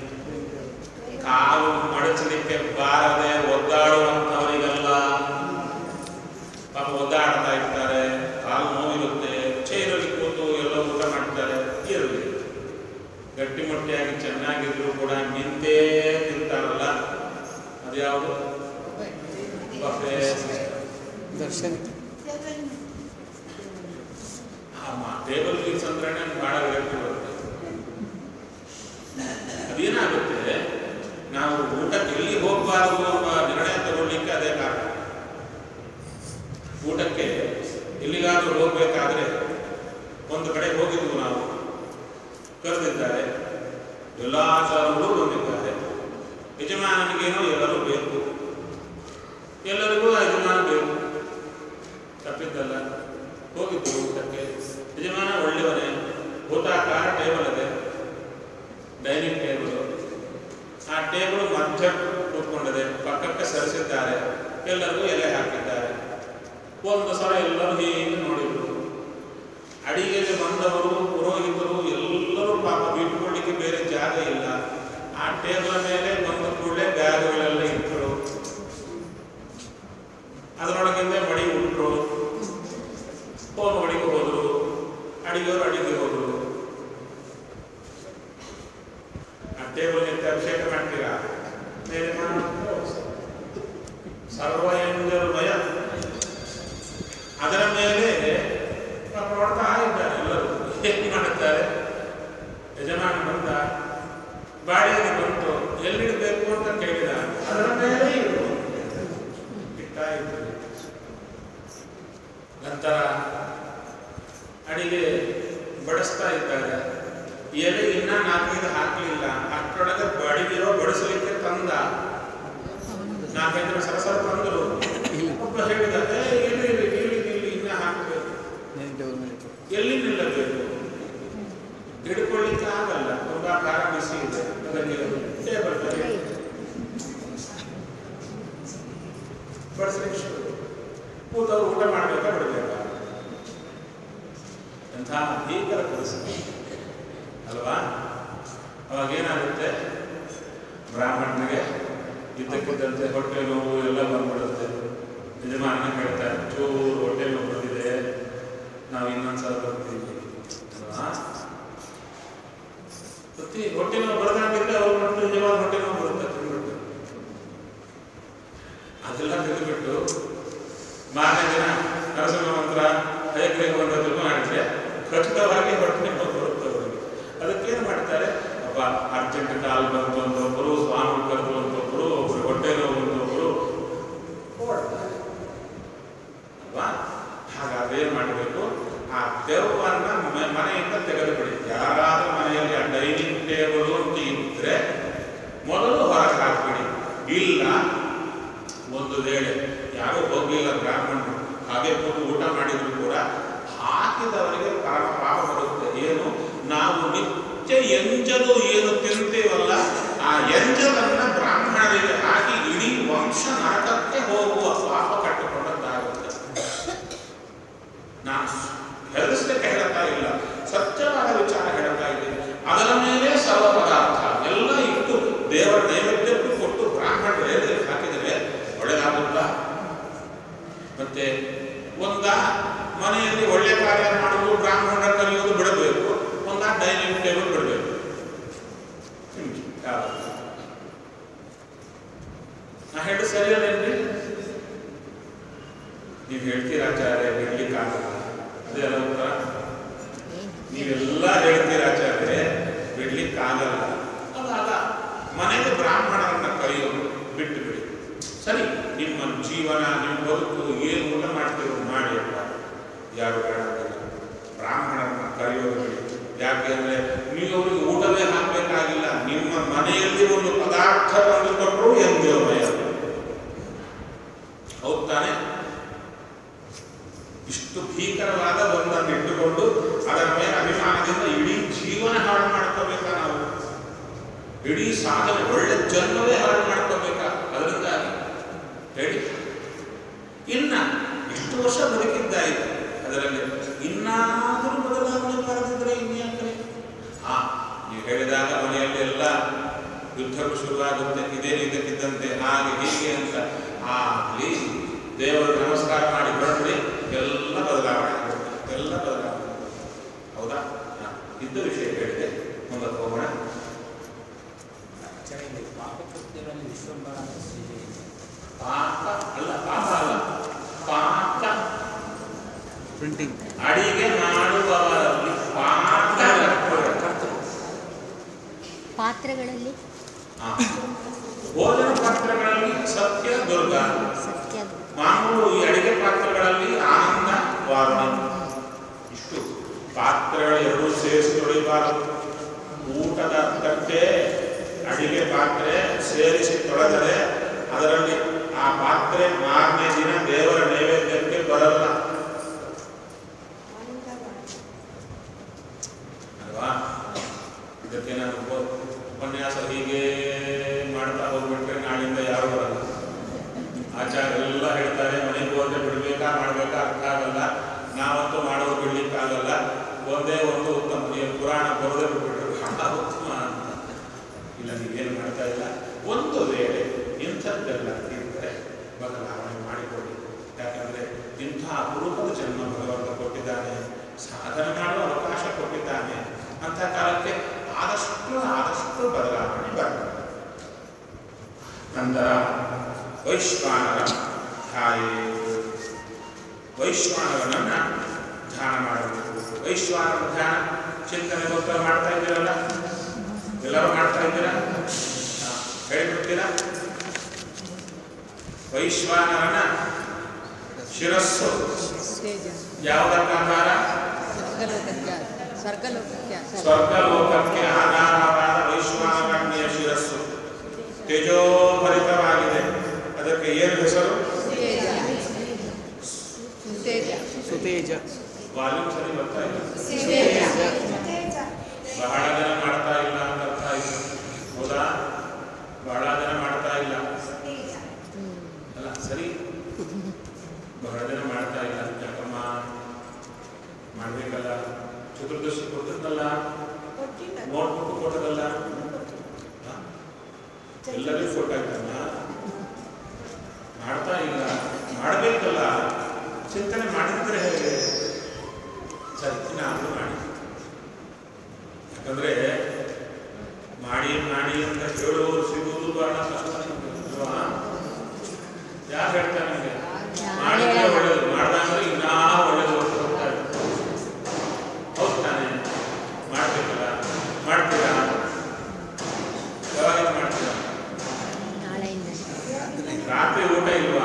ಕಾಲು ಮಡಚಲಿಕ್ಕೆ ಬಾರದೆ ಒದ್ದಾಡುವಂಥವರಿಗೆಲ್ಲ ಪಾಪ ಒದ್ದಾಡ್ತಾ ಇರ್ತಾರೆ ಕಾಲು ನೋವಿರುತ್ತೆ ಚೈರಲ್ಲಿ ಕೂತು ಎಲ್ಲ ಊಟ ಮಾಡ್ತಾರೆ ಇರಲಿ ಗಟ್ಟಿಮುಟ್ಟಿಯಾಗಿ ಚೆನ್ನಾಗಿದ್ರು ಕೂಡ ನಿಂತೇ ತಿಂತಾರಲ್ಲ ಅದ್ಯಾವುದು ಬಫೆ ದರ್ಶನ ಆಮ ಟೇಬಲ್ ಮೀಲ್ಸ್ ಅಂದ್ರೆ ಬಹಳ ವಿರಕ್ತಿ ಬರುತ್ತೆ ಅದೇನಾಗುತ್ತೆ ನಾವು ಊಟಕ್ಕೆ ಎಲ್ಲಿ ಹೋಗಬಾರದು ಎಂಬ ನಿರ್ಣಯ ತಗೊಳ್ಳಿಕ್ಕೆ ಅದೇ ಕಾರಣ ಊಟಕ್ಕೆ ಎಲ್ಲಿಗಾದ್ರೂ ಹೋಗ್ಬೇಕಾದ್ರೆ ಒಂದು ಕಡೆ ಹೋಗಿದ್ವು ನಾವು ಕರೆದಿದ್ದಾರೆ ಎಲ್ಲ ಆಚಾರಗಳು ಬಂದಿದ್ದಾರೆ ಯಜಮಾನನಿಗೇನೋ ಎಲ್ಲರೂ ಬೇಕು ಎಲ್ಲರಿಗೂ ಆ ಯಜಮಾನ ಬೇಕು ತಪ್ಪಿದ್ದಲ್ಲ ಹೋಗಿದ್ದು ಊಟಕ್ಕೆ ಯಜಮಾನ ಒಳ್ಳೆಯವನೇ ಊಟಾಕಾರ ಟೇಬಲ್ ಇದೆ ಡೈನಿಂಗ್ ಟೇಬಲ್ ಆ ಟೇಬಲ್ ಮಧ್ಯ ಕೂತ್ಕೊಂಡಿದೆ ಪಕ್ಕಕ್ಕೆ ಸರಿಸಿದ್ದಾರೆ ಎಲ್ಲರಿಗೂ ಎಲೆ ಹಾಕಿದ್ದಾರೆ ಒಂದು ಸಲ ಎಲ್ಲರೂ ಹೀಗೆ ನೋಡಿದ್ರು ಅಡಿಗೆಗೆ ಬಂದವರು ಪುರೋಹಿತರು ಎಲ್ಲರೂ ಪಾಪ ಬಿಟ್ಕೊಳ್ಳಿಕ್ಕೆ ಬೇರೆ ಜಾಗ ಇಲ್ಲ ಆ ಟೇಬಲ್ ಮೇಲೆ ಬಂದ ಕೂಡಲೇ ಬ್ಯಾಗ್ಗಳೆಲ್ಲ ಇಟ್ಟರು ಅದರೊಳಗಿಂದ ಮಡಿ ಉಟ್ರು ಫೋನ್ ಒಳಗೆ ಹೋದ್ರು ಅಡಿಗೆಯವರು ಅಡಿಗೆ ಹೋದ್ರು ಆ ಟೇಬಲ್ ಎತ್ತಿ ಅಭಿಷೇಕ ಮಾಡ್ತೀರಾ ಮೇಲೆ ಮಾಡು. ಸರ್ವ ಎಂಜರುಮಯ ಅದರ ಮೇಲೆ ಪಾಪ ನೋಡ್ತಾ ಇದ್ದಾರೆ ಎಲ್ಲರೂ ಏನು ಮಾಡುತ್ತಾರೆ ಯಜಮಾನ ಬಂದ ಬಾಡಿಗೆ ಬಂತು ಎಲ್ಲಿಡಬೇಕು ಅಂತ ಕೇಳಿದ ಅದರ ಮೇಲೆ ಇಡು ಇಡ್ತಾ ಇದ್ರು ನಂತರ ಅಡಿಗೆ ಬಡಿಸ್ತಾ ಇದ್ದಾರೆ ಎಲೆ ಇನ್ನ ನಾಲ್ಕೈದು ಹಾಕಲಿಲ್ಲ ಅಷ್ಟರೊಳಗೆ ಬಡಿಗಿರೋ ಬಡಿಸಲಿಕ್ಕೆ ತಂದ ನಾಲ್ಕೈದು ಸರಸರ ತಂದರು ಒಬ್ಬ ಹೇಳಿದ "ಏ, ಇಲ್ಲಿ ಇಲ್ಲಿ ಇಲ್ಲಿ ಇಲ್ಲಿ ಇನ್ನ ಹಾಕಬೇಕು ಎಲ್ಲಿ ನಿಲ್ಲಬೇಕು ಹಿಡ್ಕೊಳ್ಳಿಕ್ಕೆ ಆಗಲ್ಲ ತುಂಬಾ ಖಾರ ಬಿಸಿ ಇದೆ ಅದಕ್ಕೆ ಟೇಬಲ್ ಮೇಲೆ ಬಡಿಸ್ಲಿಕ್ಕೆ ಶುರು ಕೂತವ್ರು ಊಟ ಮಾಡಬೇಕಾ ಬಿಡಬೇಕಾ ಎಂಥ ಭೀಕರ ಪರಿಸ್ಥಿತಿ ಅಲ್ವಾ ಅವಾಗ ಏನಾಗುತ್ತೆ ಬ್ರಾಹ್ಮಣನಿಗೆ ಇದ್ದಕ್ಕಿದ್ದಂತೆ ಹೊಟ್ಟೆ ನೋವು ಎಲ್ಲ ಬಂದ್ಬಿಡುತ್ತೆ ಯಜಮಾನ ಹೇಳ್ತಾರೆ ಚೂರು ಹೊಟ್ಟೆ ನೋವು ಬಂದಿದೆ ನಾವು ಇನ್ನೊಂದ್ಸಲ ಬರ್ತೀವಿ ಅಲ್ವಾ ಪ್ರತಿ ಹೊಟ್ಟೆ ನೋವು ಬರದಾಗಿದ್ರೆ ಅವ್ರು ಮತ್ತೆ ನಿಜವಾದ ಹೊಟ್ಟೆ ನೋವು ಬರುತ್ತೆ ತಿಂದ್ಬಿಟ್ಟು ಅದೆಲ್ಲ ತೆಗೆದುಬಿಟ್ಟು ಮಾರನೇ ದಿನ ನರಸಿಂಹ ಮಂತ್ರ ಹಯಗ್ರೀವ ಮಂತ್ರ ಮಾಡಿದ್ರೆ ಖಚಿತವಾಗಿ ಹೊಟ್ಟೆ ನೋವು ಬರುತ್ತೆ ಅವರಿಗೆ ಅದಕ್ಕೇನು ಮಾಡ್ತಾರೆ ಅಪ್ಪ ಅರ್ಜೆಂಟ್ ಕಾಲ್ ಬಂತು ಅಂತ ಒಬ್ಬರು ಸ್ವಾಮಿ ಕರೆದು ಅಂತ ಒಬ್ಬರು ಒಬ್ಬರು ಹೊಟ್ಟೆ ನೋವು ಅಂತ ಒಬ್ಬರು ಓಡ್ತಾರೆ ಅಲ್ವಾ ಹಾಗಾದ್ರೆ ಏನ್ ಮಾಡಬೇಕು ಆ ದೆವ್ವನ್ನ ಮ- ಮನೆಯಿಂದ ತೆಗೆದುಬಿಡಿ ಯಾರಾದ್ರೂ ಮನೆಯಲ್ಲಿ ಆ ಡೈನಿಂಗ್ ಟೇಬಲ್ ಅಂತ ಇದ್ರೆ ಮೊದಲು ಹೊರಗೆ ಹಾಕ್ಬಿಡಿ ಇಲ್ಲ ಒಂದು ವೇಳೆ ಯಾರೂ ಹೋಗಲಿಲ್ಲ ಬ್ರಾಹ್ಮಣರು ಹಾಗೆ ಕೂತು ಊಟ ಮಾಡಿದ್ರು ಕೂಡ ಹಾಕಿದವರಿಗೆ ಪರಮ ಪಾಪ ಬರುತ್ತೆ ಏನು ನಾವು ನಿತ್ಯ ಎಂಜಲು ಏನು ತಿಂತೀವಲ್ಲ ಆ ಎಂಜಲನ್ನ ಬ್ರಾಹ್ಮಣರಿಗೆ ಹಾಕಿ ಇಡೀ ವಂಶ ನರಕಕ್ಕೆ ಹೋಗುವ ಪಾಪ ಕಟ್ಟಿಕೊಂಡದ್ದಾಗುತ್ತೆ ನಾನು ಹೆದರಿಸಲಿಕ್ಕೆ ಹೇಳ್ತಾ ಇಲ್ಲ ಸತ್ಯವಾದ ವಿಚಾರ ಹೇಳ್ತಾ ಇದ್ದೀನಿ ಅದರ ಮೇಲೆ ಸರ್ವ ಪದಾರ್ಥ ಎಲ್ಲ ಇಟ್ಟು ದೇವರ ನೈವೇದ್ಯಕ್ಕೂ ಕೊಟ್ಟು ಬ್ರಾಹ್ಮಣರ ಎಲೆಗೆ ಹಾಕಿದರೆ ಒಳ್ಳೆದಾಗುತ್ತಾ ಮತ್ತೆ ಒಂದ ಮನೆಯಲ್ಲಿ ಒಳ್ಳೆ ಕಾರ್ಯ ಮಾಡುವುದು ಬ್ರಾಹ್ಮಣ ಕರೆಯುವುದು ಬಿಡಬೇಕು ಒಂದ ಡೈನಿಂಗ್ ಟೇಬಲ್ ಬಿಡಬೇಕು ನಾ ಹೇಳಿ ಸರಿಯಲ್ಲೇನ್ರಿ ನೀವು ಹೇಳ್ತೀರಾ ಆಚಾರ್ಯ ಬಿಡ್ಲಿಕ್ಕಾಗಲ್ಲ ಅದೇ ಅಲ್ಲ ಉತ್ತರ ನೀವೆಲ್ಲ ಹೇಳ್ತೀರಾ ಆಚಾರ್ಯ ಬಿಡ್ಲಿಕ್ಕಾಗಲ್ಲ ಅದಾಗ ಮನೆಗೆ ಬ್ರಾಹ್ಮಣರನ್ನ ಕರೆಯೋದು ಬಿಟ್ಟು ಬಿಡಿ ಸರಿ ನಿಮ್ಮ ಜೀವನ ನಿಮ್ಮ ಬದುಕು ಏನು ಊಟ ಮಾಡ್ತೀರೋ ಮಾಡಿ ಅಪ್ಪ ಯಾರು ಬೇಡಂಗಿಲ್ಲ ಬ್ರಾಹ್ಮಣರನ್ನ ಕರೆಯೋದು ಬಿಡಿ ಯಾಕೆ ಅಂದ್ರೆ ನೀವು ಅವರಿಗೆ ಊಟವೇ ಹಾಕಬೇಕಾಗಿಲ್ಲ ನಿಮ್ಮ ಮನೆಯಲ್ಲಿ ಒಂದು ಪದಾರ್ಥ ತಂದು ಕೊಟ್ಟರು ಎಂಜೋಮಯ ಹೌದ್ ತಾನೇ ಇಷ್ಟು ಭೀಕರವಾದ ಒಂದನ್ನು ಇಟ್ಟುಕೊಂಡು ಅದರ ಮೇಲೆ ಅಭಿಮಾನದಿಂದ ಇಡೀ ಜೀವನ ಹಾಳು ಮಾಡ್ಕೋಬೇಕಾ ನಾವು ಇಡೀ ಸಾಧನೆ ಒಳ್ಳೆ ಜನ್ಮವೇ ಹಾಳು ಮಾಡ್ಕೋಬೇಕಾ ಅದರಿಂದಾಗಿ ಹೇಳಿ ಇನ್ನ ಇಷ್ಟು ವರ್ಷ ಬದುಕಿದ್ದಾಯಿತು ಅದರಲ್ಲಿ ಇನ್ನಾದರೂ ಬದಲಾವಣೆ ಬರದಿದ್ರೆ ಇನ್ಯಾಕರೆ ಆ ನೀವು ಹೇಳಿದಾಗ ಮನೆಯಲ್ಲಿ ಎಲ್ಲ ಯುದ್ಧಕ್ಕೂ ಶುರುವಾಗುತ್ತೆ ಇದೇನು ಇದಕ್ಕಿದ್ದಂತೆ ಹಾಗೆ ಹೀಗೆ ಅಂತ ಆಗಲಿ ದೇವರು ನಮಸ್ಕಾರ ಮಾಡಿ ಹೊರಟ್ರಿ ಎಲ್ಲ ಬದಲಾವಣೆ ಆಗುತ್ತೆ ಎಲ್ಲ ಬದಲಾವಣೆ ಹೌದಾ ಹಾ. ಇದ್ದ ವಿಷಯ ಹೇಳಿದೆ ಮುಂದಕ್ಕೆ ಹೋಗೋಣ ಆಚಾರ್ಯ ಪಾಪಕೃತ್ಯಗಳಲ್ಲಿ ವಿಶ್ವಂಬರ ಅಂತ ಶ್ರೀ ಪಾಪ ಅಲ್ಲ ಪಾಪ ಅಲ್ಲ ಪಾಕ ಪ್ರಿಂಟಿಂಗ್ ಅಡಿಗೆ ಮಾಡುವವರಲ್ಲಿ ಪಾಕ ಕರ್ತೃ ಪಾತ್ರೆಗಳಲ್ಲಿ ಹಾ. ಭೋಜನ ಪಾತ್ರಗಳಲ್ಲಿ ಸತ್ಯ ದುರ್ಗ ಸತ್ಯ ಮಾಮೂಲು ಈ ಅಡಿಗೆ ಪಾತ್ರಗಳಲ್ಲಿ ಆನಂದ ವಾರುಣ ಇಷ್ಟು ಪಾತ್ರೆಗಳು ಎರಡೂ ಸೇರಿಸಿ ತೊಳಿಬಾರದು ಊಟದ ತಟ್ಟೆ ಅಡಿಗೆ ಪಾತ್ರೆ ಸೇರಿಸಿ ತೊಳೆದರೆ ಅದರಲ್ಲಿ ಆ ಪಾತ್ರೆ ಮಾರನೇ ದಿನ ದೇವರ ನೈವೇದ್ಯಕ್ಕೆ ಬರಲ್ಲ ಅಲ್ವಾ ಇದಕ್ಕೆ ನಾನು ಉಪ- ಉಪನ್ಯಾಸ ಹೀಗೆ ಮಾಡ್ತಾ ಹೋಗ್ಬಿಟ್ರೆ ನಾಳಿಂದ ಯಾರು ಬರಲ್ಲ ಆಚಾರ ಎಲ್ಲ ಹೇಳ್ತಾರೆ ಮನೆಗೆ ಹೋದ್ರೆ ಬಿಡ್ಬೇಕಾ ಮಾಡ್ಬೇಕಾ ಅರ್ಥ ಆಗಲ್ಲ ನಾವಂತೂ ಮಾಡೋದು ಬಿಡ್ಲಿಕ್ಕಾಗಲ್ಲ ಒಂದೇ ಒಂದು ಉತ್ತಮ ನೀವು ಪುರಾಣ ಬರೋದೇ ಬಿಟ್ಬಿಟ್ರೆ ಬಹಳ ಉತ್ತಮ ಅಂತ ಇಲ್ಲ ನೀವೇನು ಮಾಡ್ತಾ ಇಲ್ಲ ಒಂದು ವೇಳೆ ಇಂಥದ್ದೆಲ್ಲ ಇದ್ದರೆ ಬದಲಾವಣೆ ಮಾಡಿಕೊಡಿ ಯಾಕಂದರೆ ಇಂಥ ಅಪರೂಪದ ಜನ್ಮ ಭಗವಂತ ಕೊಟ್ಟಿದ್ದಾನೆ ಸಾಧನೆ ಮಾಡುವ ಅವಕಾಶ ಕೊಟ್ಟಿದ್ದಾನೆ ಅಂಥ ಕಾಲಕ್ಕೆ ಆದಷ್ಟು ಆದಷ್ಟು ಬದಲಾವಣೆ ಬರಬೇಕು ನಂತರ ವೈಶ್ವಾನರ ಛಾಯೆ ವೈಶ್ವಾನರನನ್ನ ಧ್ಯಾನ ಮಾಡಬೇಕು ವೈಶ್ವಾನರ ಧ್ಯಾನ ಚಿಂತನೆಗೋಸ್ಕರ ಮಾಡ್ತಾ ಇದ್ದೀರಲ್ಲ ಎಲ್ಲರೂ ಮಾಡ್ತಾ ಇದ್ದೀರಾ ಹಾ, ಹೇಳಿಬಿಡ್ತೀರಾ ವೈಶ್ವಾನರನ ಶಿರಸ್ಸು ತೇಜ ಯಾವುದಕ್ಕೆ ಆಧಾರ ಸ್ವರ್ಗಲೋಕಕ್ಕೆ ಸ್ವರ್ಗಲೋಕಕ್ಕೆ ಸ್ವರ್ಗಲೋಕಕ್ಕೆ ಆಧಾರವಾದ ವೈಶ್ವಾನರಣ್ಯ ಶಿರಸ್ಸು ತೇಜೋಭರಿತವಾಗಿದೆ ಅದಕ್ಕೆ ಏನು ಹೆಸರು ತೇಜ ತೇಜ ಸುತೇಜ ವಾಲ್ಯೂಮ್ ಸರಿ ಬರ್ತಾ ಇಲ್ಲ ತೇಜ ಬಹಳ ಜನ ಮಾಡ್ತಾ ಇಲ್ಲ ಅಂತ ಅರ್ಥ ಆಯ್ತು ಹೌದಾ ಬಹಳ ಜನ ಮಾಡ್ತಾ ಇಲ್ಲ ಅಲ್ಲ ಸರಿ ಬಹಳ ಜನ ಮಾಡ್ತಾ ಇಲ್ಲ ಯಾಕಮ್ಮ ಮಾಡ್ಬೇಕಲ್ಲ ಚತುರ್ದಶಿ ಕೊಟ್ಟದ್ದಲ್ಲ ನೋಟ್ಬುಕ್ ಕೊಟ್ಟದಲ್ಲ ಹ? ಎಲ್ಲರಿಗೂ ಕೊಟ್ಟಾಯ್ತಲ್ಲ ಮಾಡ್ತಾ ಇಲ್ಲ ಮಾಡಬೇಕಲ್ಲ ಚಿಂತನೆ ಮಾಡಿದ್ರೆ ಹೇಗೆ ಸರಿ ನಾನು ಮಾಡಿ ಯಾಕಂದ್ರೆ ಮಾಡಿ ಮಾಡಿ ಅಂತ ಹೇಳುವವರು ಸಿಗುವುದು ಬಹಳ ಕಷ್ಟ ಅಲ್ವಾ ಯಾರು ಹೇಳ್ತಾರೆ ನಿಮಗೆ ಮಾಡಿದ್ರೆ ಒಳ್ಳೇದು ಮಾಡ್ದಂದ್ರೆ ಇನ್ನೂ ಒಳ್ಳೇದು ಅಂತ ಹೋಗ್ತಾ ಇದೆ. ಹೌದು ತಾನೆ ಮಾಡ್ಬೇಕಲ್ಲ ಮಾಡ್ತೀರಾ ಯಾವಾಗ ಮಾಡ್ತೀರಾ ನಾಳೆಯಿಂದ ರಾತ್ರಿ ಊಟ ಇಲ್ವಾ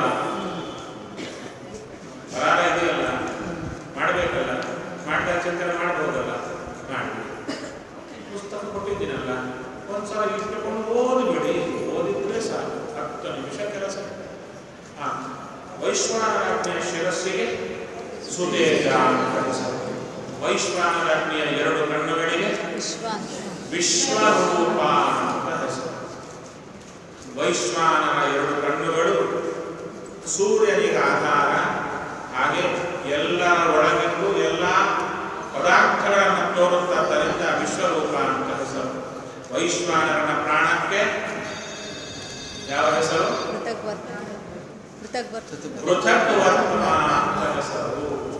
ಪರಾರ ಇದೆಯಲ್ಲ ಮಾಡಬೇಕಲ್ಲ ಮಾಡಿದ ಚಿಂತನೆ ಮಾಡ್ಬೋದಲ್ಲ ಮಾಡಿ ಪುಸ್ತಕ ಕೊಟ್ಟಿದ್ದೀನಲ್ಲ ಒಂದ್ಸಲ ಇಟ್ಕೊಂಡು ಓದಿಬಿಡಿ ಓದಿದ್ರೆ ಸಾಕು ಹತ್ತು ನಿಮಿಷ ಕೆಲಸ ಹಾ ವೈಶ್ವಾನರಾಜ್ಞಿಯ ಶಿರಸ್ಸಿಗೆ ಸುತೇಜ ಅಂತ ಹೆಸರು ವೈಶ್ವಾನರಾಜ್ಞಿಯ ಎರಡು ಕಣ್ಣುಗಳಿಗೆ ವಿಶ್ವಾಸ ವಿಶ್ವರೂಪ ಅಂತ ಹೆಸರು ವೈಶ್ವಾನರ ಎರಡು ಕಣ್ಣುಗಳು ಸೂರ್ಯನಿಗೆ ಆಧಾರ ಹಾಗೆ ಎಲ್ಲರ ಒಳಗಿದ್ದು ಎಲ್ಲ ಪದಾರ್ಥಗಳನ್ನು ತೋರುತ್ತದ್ದರಿಂದ ವಿಶ್ವರೂಪ ಅಂತ ಹೆಸರು ವೈಶ್ವಾನರನ ಪ್ರಾಣಕ್ಕೆ ಯಾವ ಹೆಸರು ಪೃಥಕ್ ವರ್ತ ಪೃಥಕ್ ವರ್ತ ಪೃಥಕ್ ವರ್ತಮ ಅಂತ ಹೆಸರು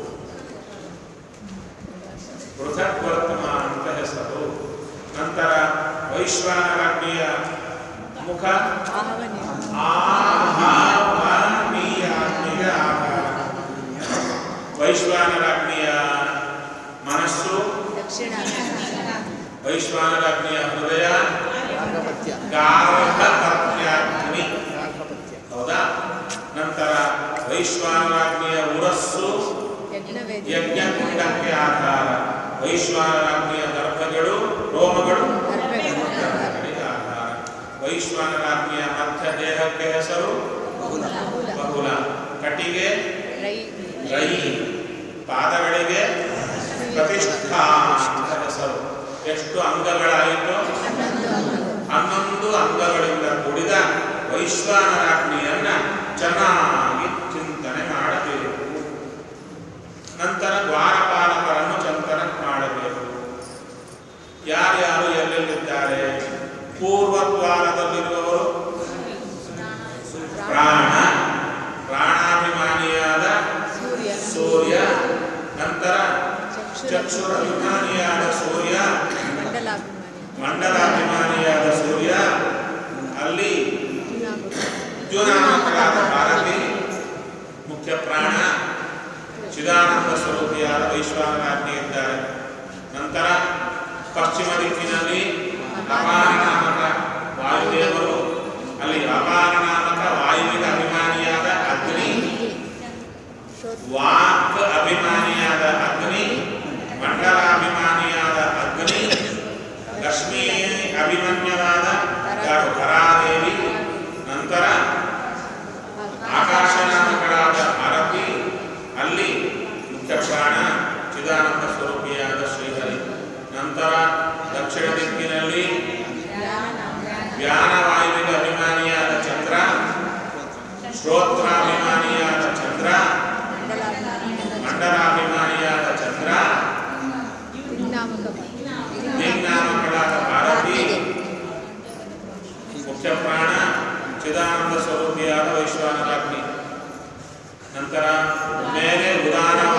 ಪೃಥಕ್ ವರ್ತಮ ಅಂತ ಹೆಸರು ನಂತರ ವೈಶ್ವಾನರಾಜ್ಞಿಯ ಮುಖ ಆಹವನಿ ಆಹಾವನೀಯಾಗ್ನಿಯ ಆಧಾರ ವೈಶ್ವಾನರಾಜ್ಞಿಯ ಮನಸ್ಸು ದಕ್ಷಿಣ ವೈಶ್ವಾನರಾಜ್ಞಿಯ ಹೃದಯ ರಾಗಪತ್ಯ ಗಾರ್ಹಪತ್ಯಾಗ್ನಿ ರಾಗಪತ್ಯ ಹೌದಾ ನಂತರ ವೈಶ್ವಾನರಾಜ್ಞಿಯ ಉರಸ್ಸು ಯಜ್ಞವೇದಿ ಯಜ್ಞಕುಂಡಕ್ಕೆ ಆಧಾರ ವೈಶ್ವಾನರಾಜ್ಞಿಯ ಗರ್ಭಗಳು ರೋಮಗಳು ಗರ್ಭಗಳು ಗರ್ಭಗಳಿಗೆ ಆಧಾರ ವೈಶ್ವಾನರಾಜ್ಞಿಯ ಮಧ್ಯ ದೇಹಕ್ಕೆ ಹೆಸರು ಬಹುಲ ಬಹುಲ ಬಹುಲ ಕಟಿಗೆ ರೈ ರೈ ಪಾದಗಳಿಗೆ ಪ್ರತಿಷ್ಠಾ ಅಂತ ಹೆಸರು ಎಷ್ಟು ಅಂಗಗಳಾಯಿತು ಹನ್ನೊಂದು ಅಂಗಗಳು ಹನ್ನೊಂದು ಅಂಗಗಳಿಂದ ಕೂಡಿದ ವೈಶ್ವಾನರಾಜ್ಞಿಯನ್ನ ಚೆನ್ನಾಗಿ ಚಿಂತನೆ ಮಾಡಬೇಕು ನಂತರ ದ್ವಾರಪಾಲಕರನ್ನು ಚಿಂತನೆ ಮಾಡಬೇಕು ಯಾರ್ಯಾರು ಎಲ್ಲೆಲ್ಲಿದ್ದಾರೆ ಪೂರ್ವ ದ್ವಾರದಲ್ಲಿರುವವರು ಪ್ರಾಣ ಪ್ರಾಣಾಭಿಮಾನಿಯಾದ ಸೂರ್ಯ ಸೂರ್ಯ ನಂತರ ಚಕ್ಷುರ ಚಕ್ಷುರಾಭಿಮಾನಿಯಾದ ಸೂರ್ಯ ಮಂಡಲಾಭಿಮಾನಿ ಮಂಡಲಾಭಿಮಾನಿಯಾದ ಸೂರ್ಯ ಅಲ್ಲಿ ಜುನಾಗುತ್ತ ದ್ಯುನಾಮಕರಾದ ಭಾರತಿ ಮುಖ್ಯ ಪ್ರಾಣ ಚಿದಾನಂದ ಸ್ವರೂಪಿಯಾದ ವೈಶ್ವಾನರಾಜ್ಞೆ ಇದ್ದಾರೆ ನಂತರ ಪಶ್ಚಿಮ ದಿಕ್ಕಿನಲ್ಲಿ ಅಪಾರ ನಾಮಕ ವಾಯುದೇವರು ಅಲ್ಲಿ ಅಪಾರ ನಾಮಕ ವಾಯುವಿನ ಅಭಿಮಾನಿಯಾದ ಅಗ್ನಿ ವಾಕ್ ಅಭಿಮಾನಿಯಾದ ಅಗ್ನಿ ಮಂಡಲಾಭಿಮಾನಿಯಾದ ಅಗ್ನಿ ಲಕ್ಷ್ಮೀ ಅಭಿಮನ್ಯವಾದ ಧರಾದೇವಿ ನಂತರ ಆಕಾಶನಾಮಕರಾದ ಅರಬಿ ಅಲ್ಲಿ ಮುಖ್ಯ ಪ್ರಾಣ ಚಿದಾನಂದ ಸ್ವರೂಪಿಯಾದ ಶ್ರೀಹರಿ ನಂತರ ದಕ್ಷಿಣ ದಿಕ್ಕಿನಲ್ಲಿ ವ್ಯಾನ ವಾಯುವಿಗೆ ಅಭಿಮಾನಿಯಾದ ಚಂದ್ರ ದಿಗ್ನಾಮಕಳಾದ ಭಾರತಿ ಮುಖ್ಯ ಪ್ರಾಣ ಚಿದಾನಂದ ಸ್ವರೂಪಿಯಾದ ವೈಶ್ವಾನರಾಗ್ನಿ ನಂತರ ಮೇಲೆ ಉದಾನ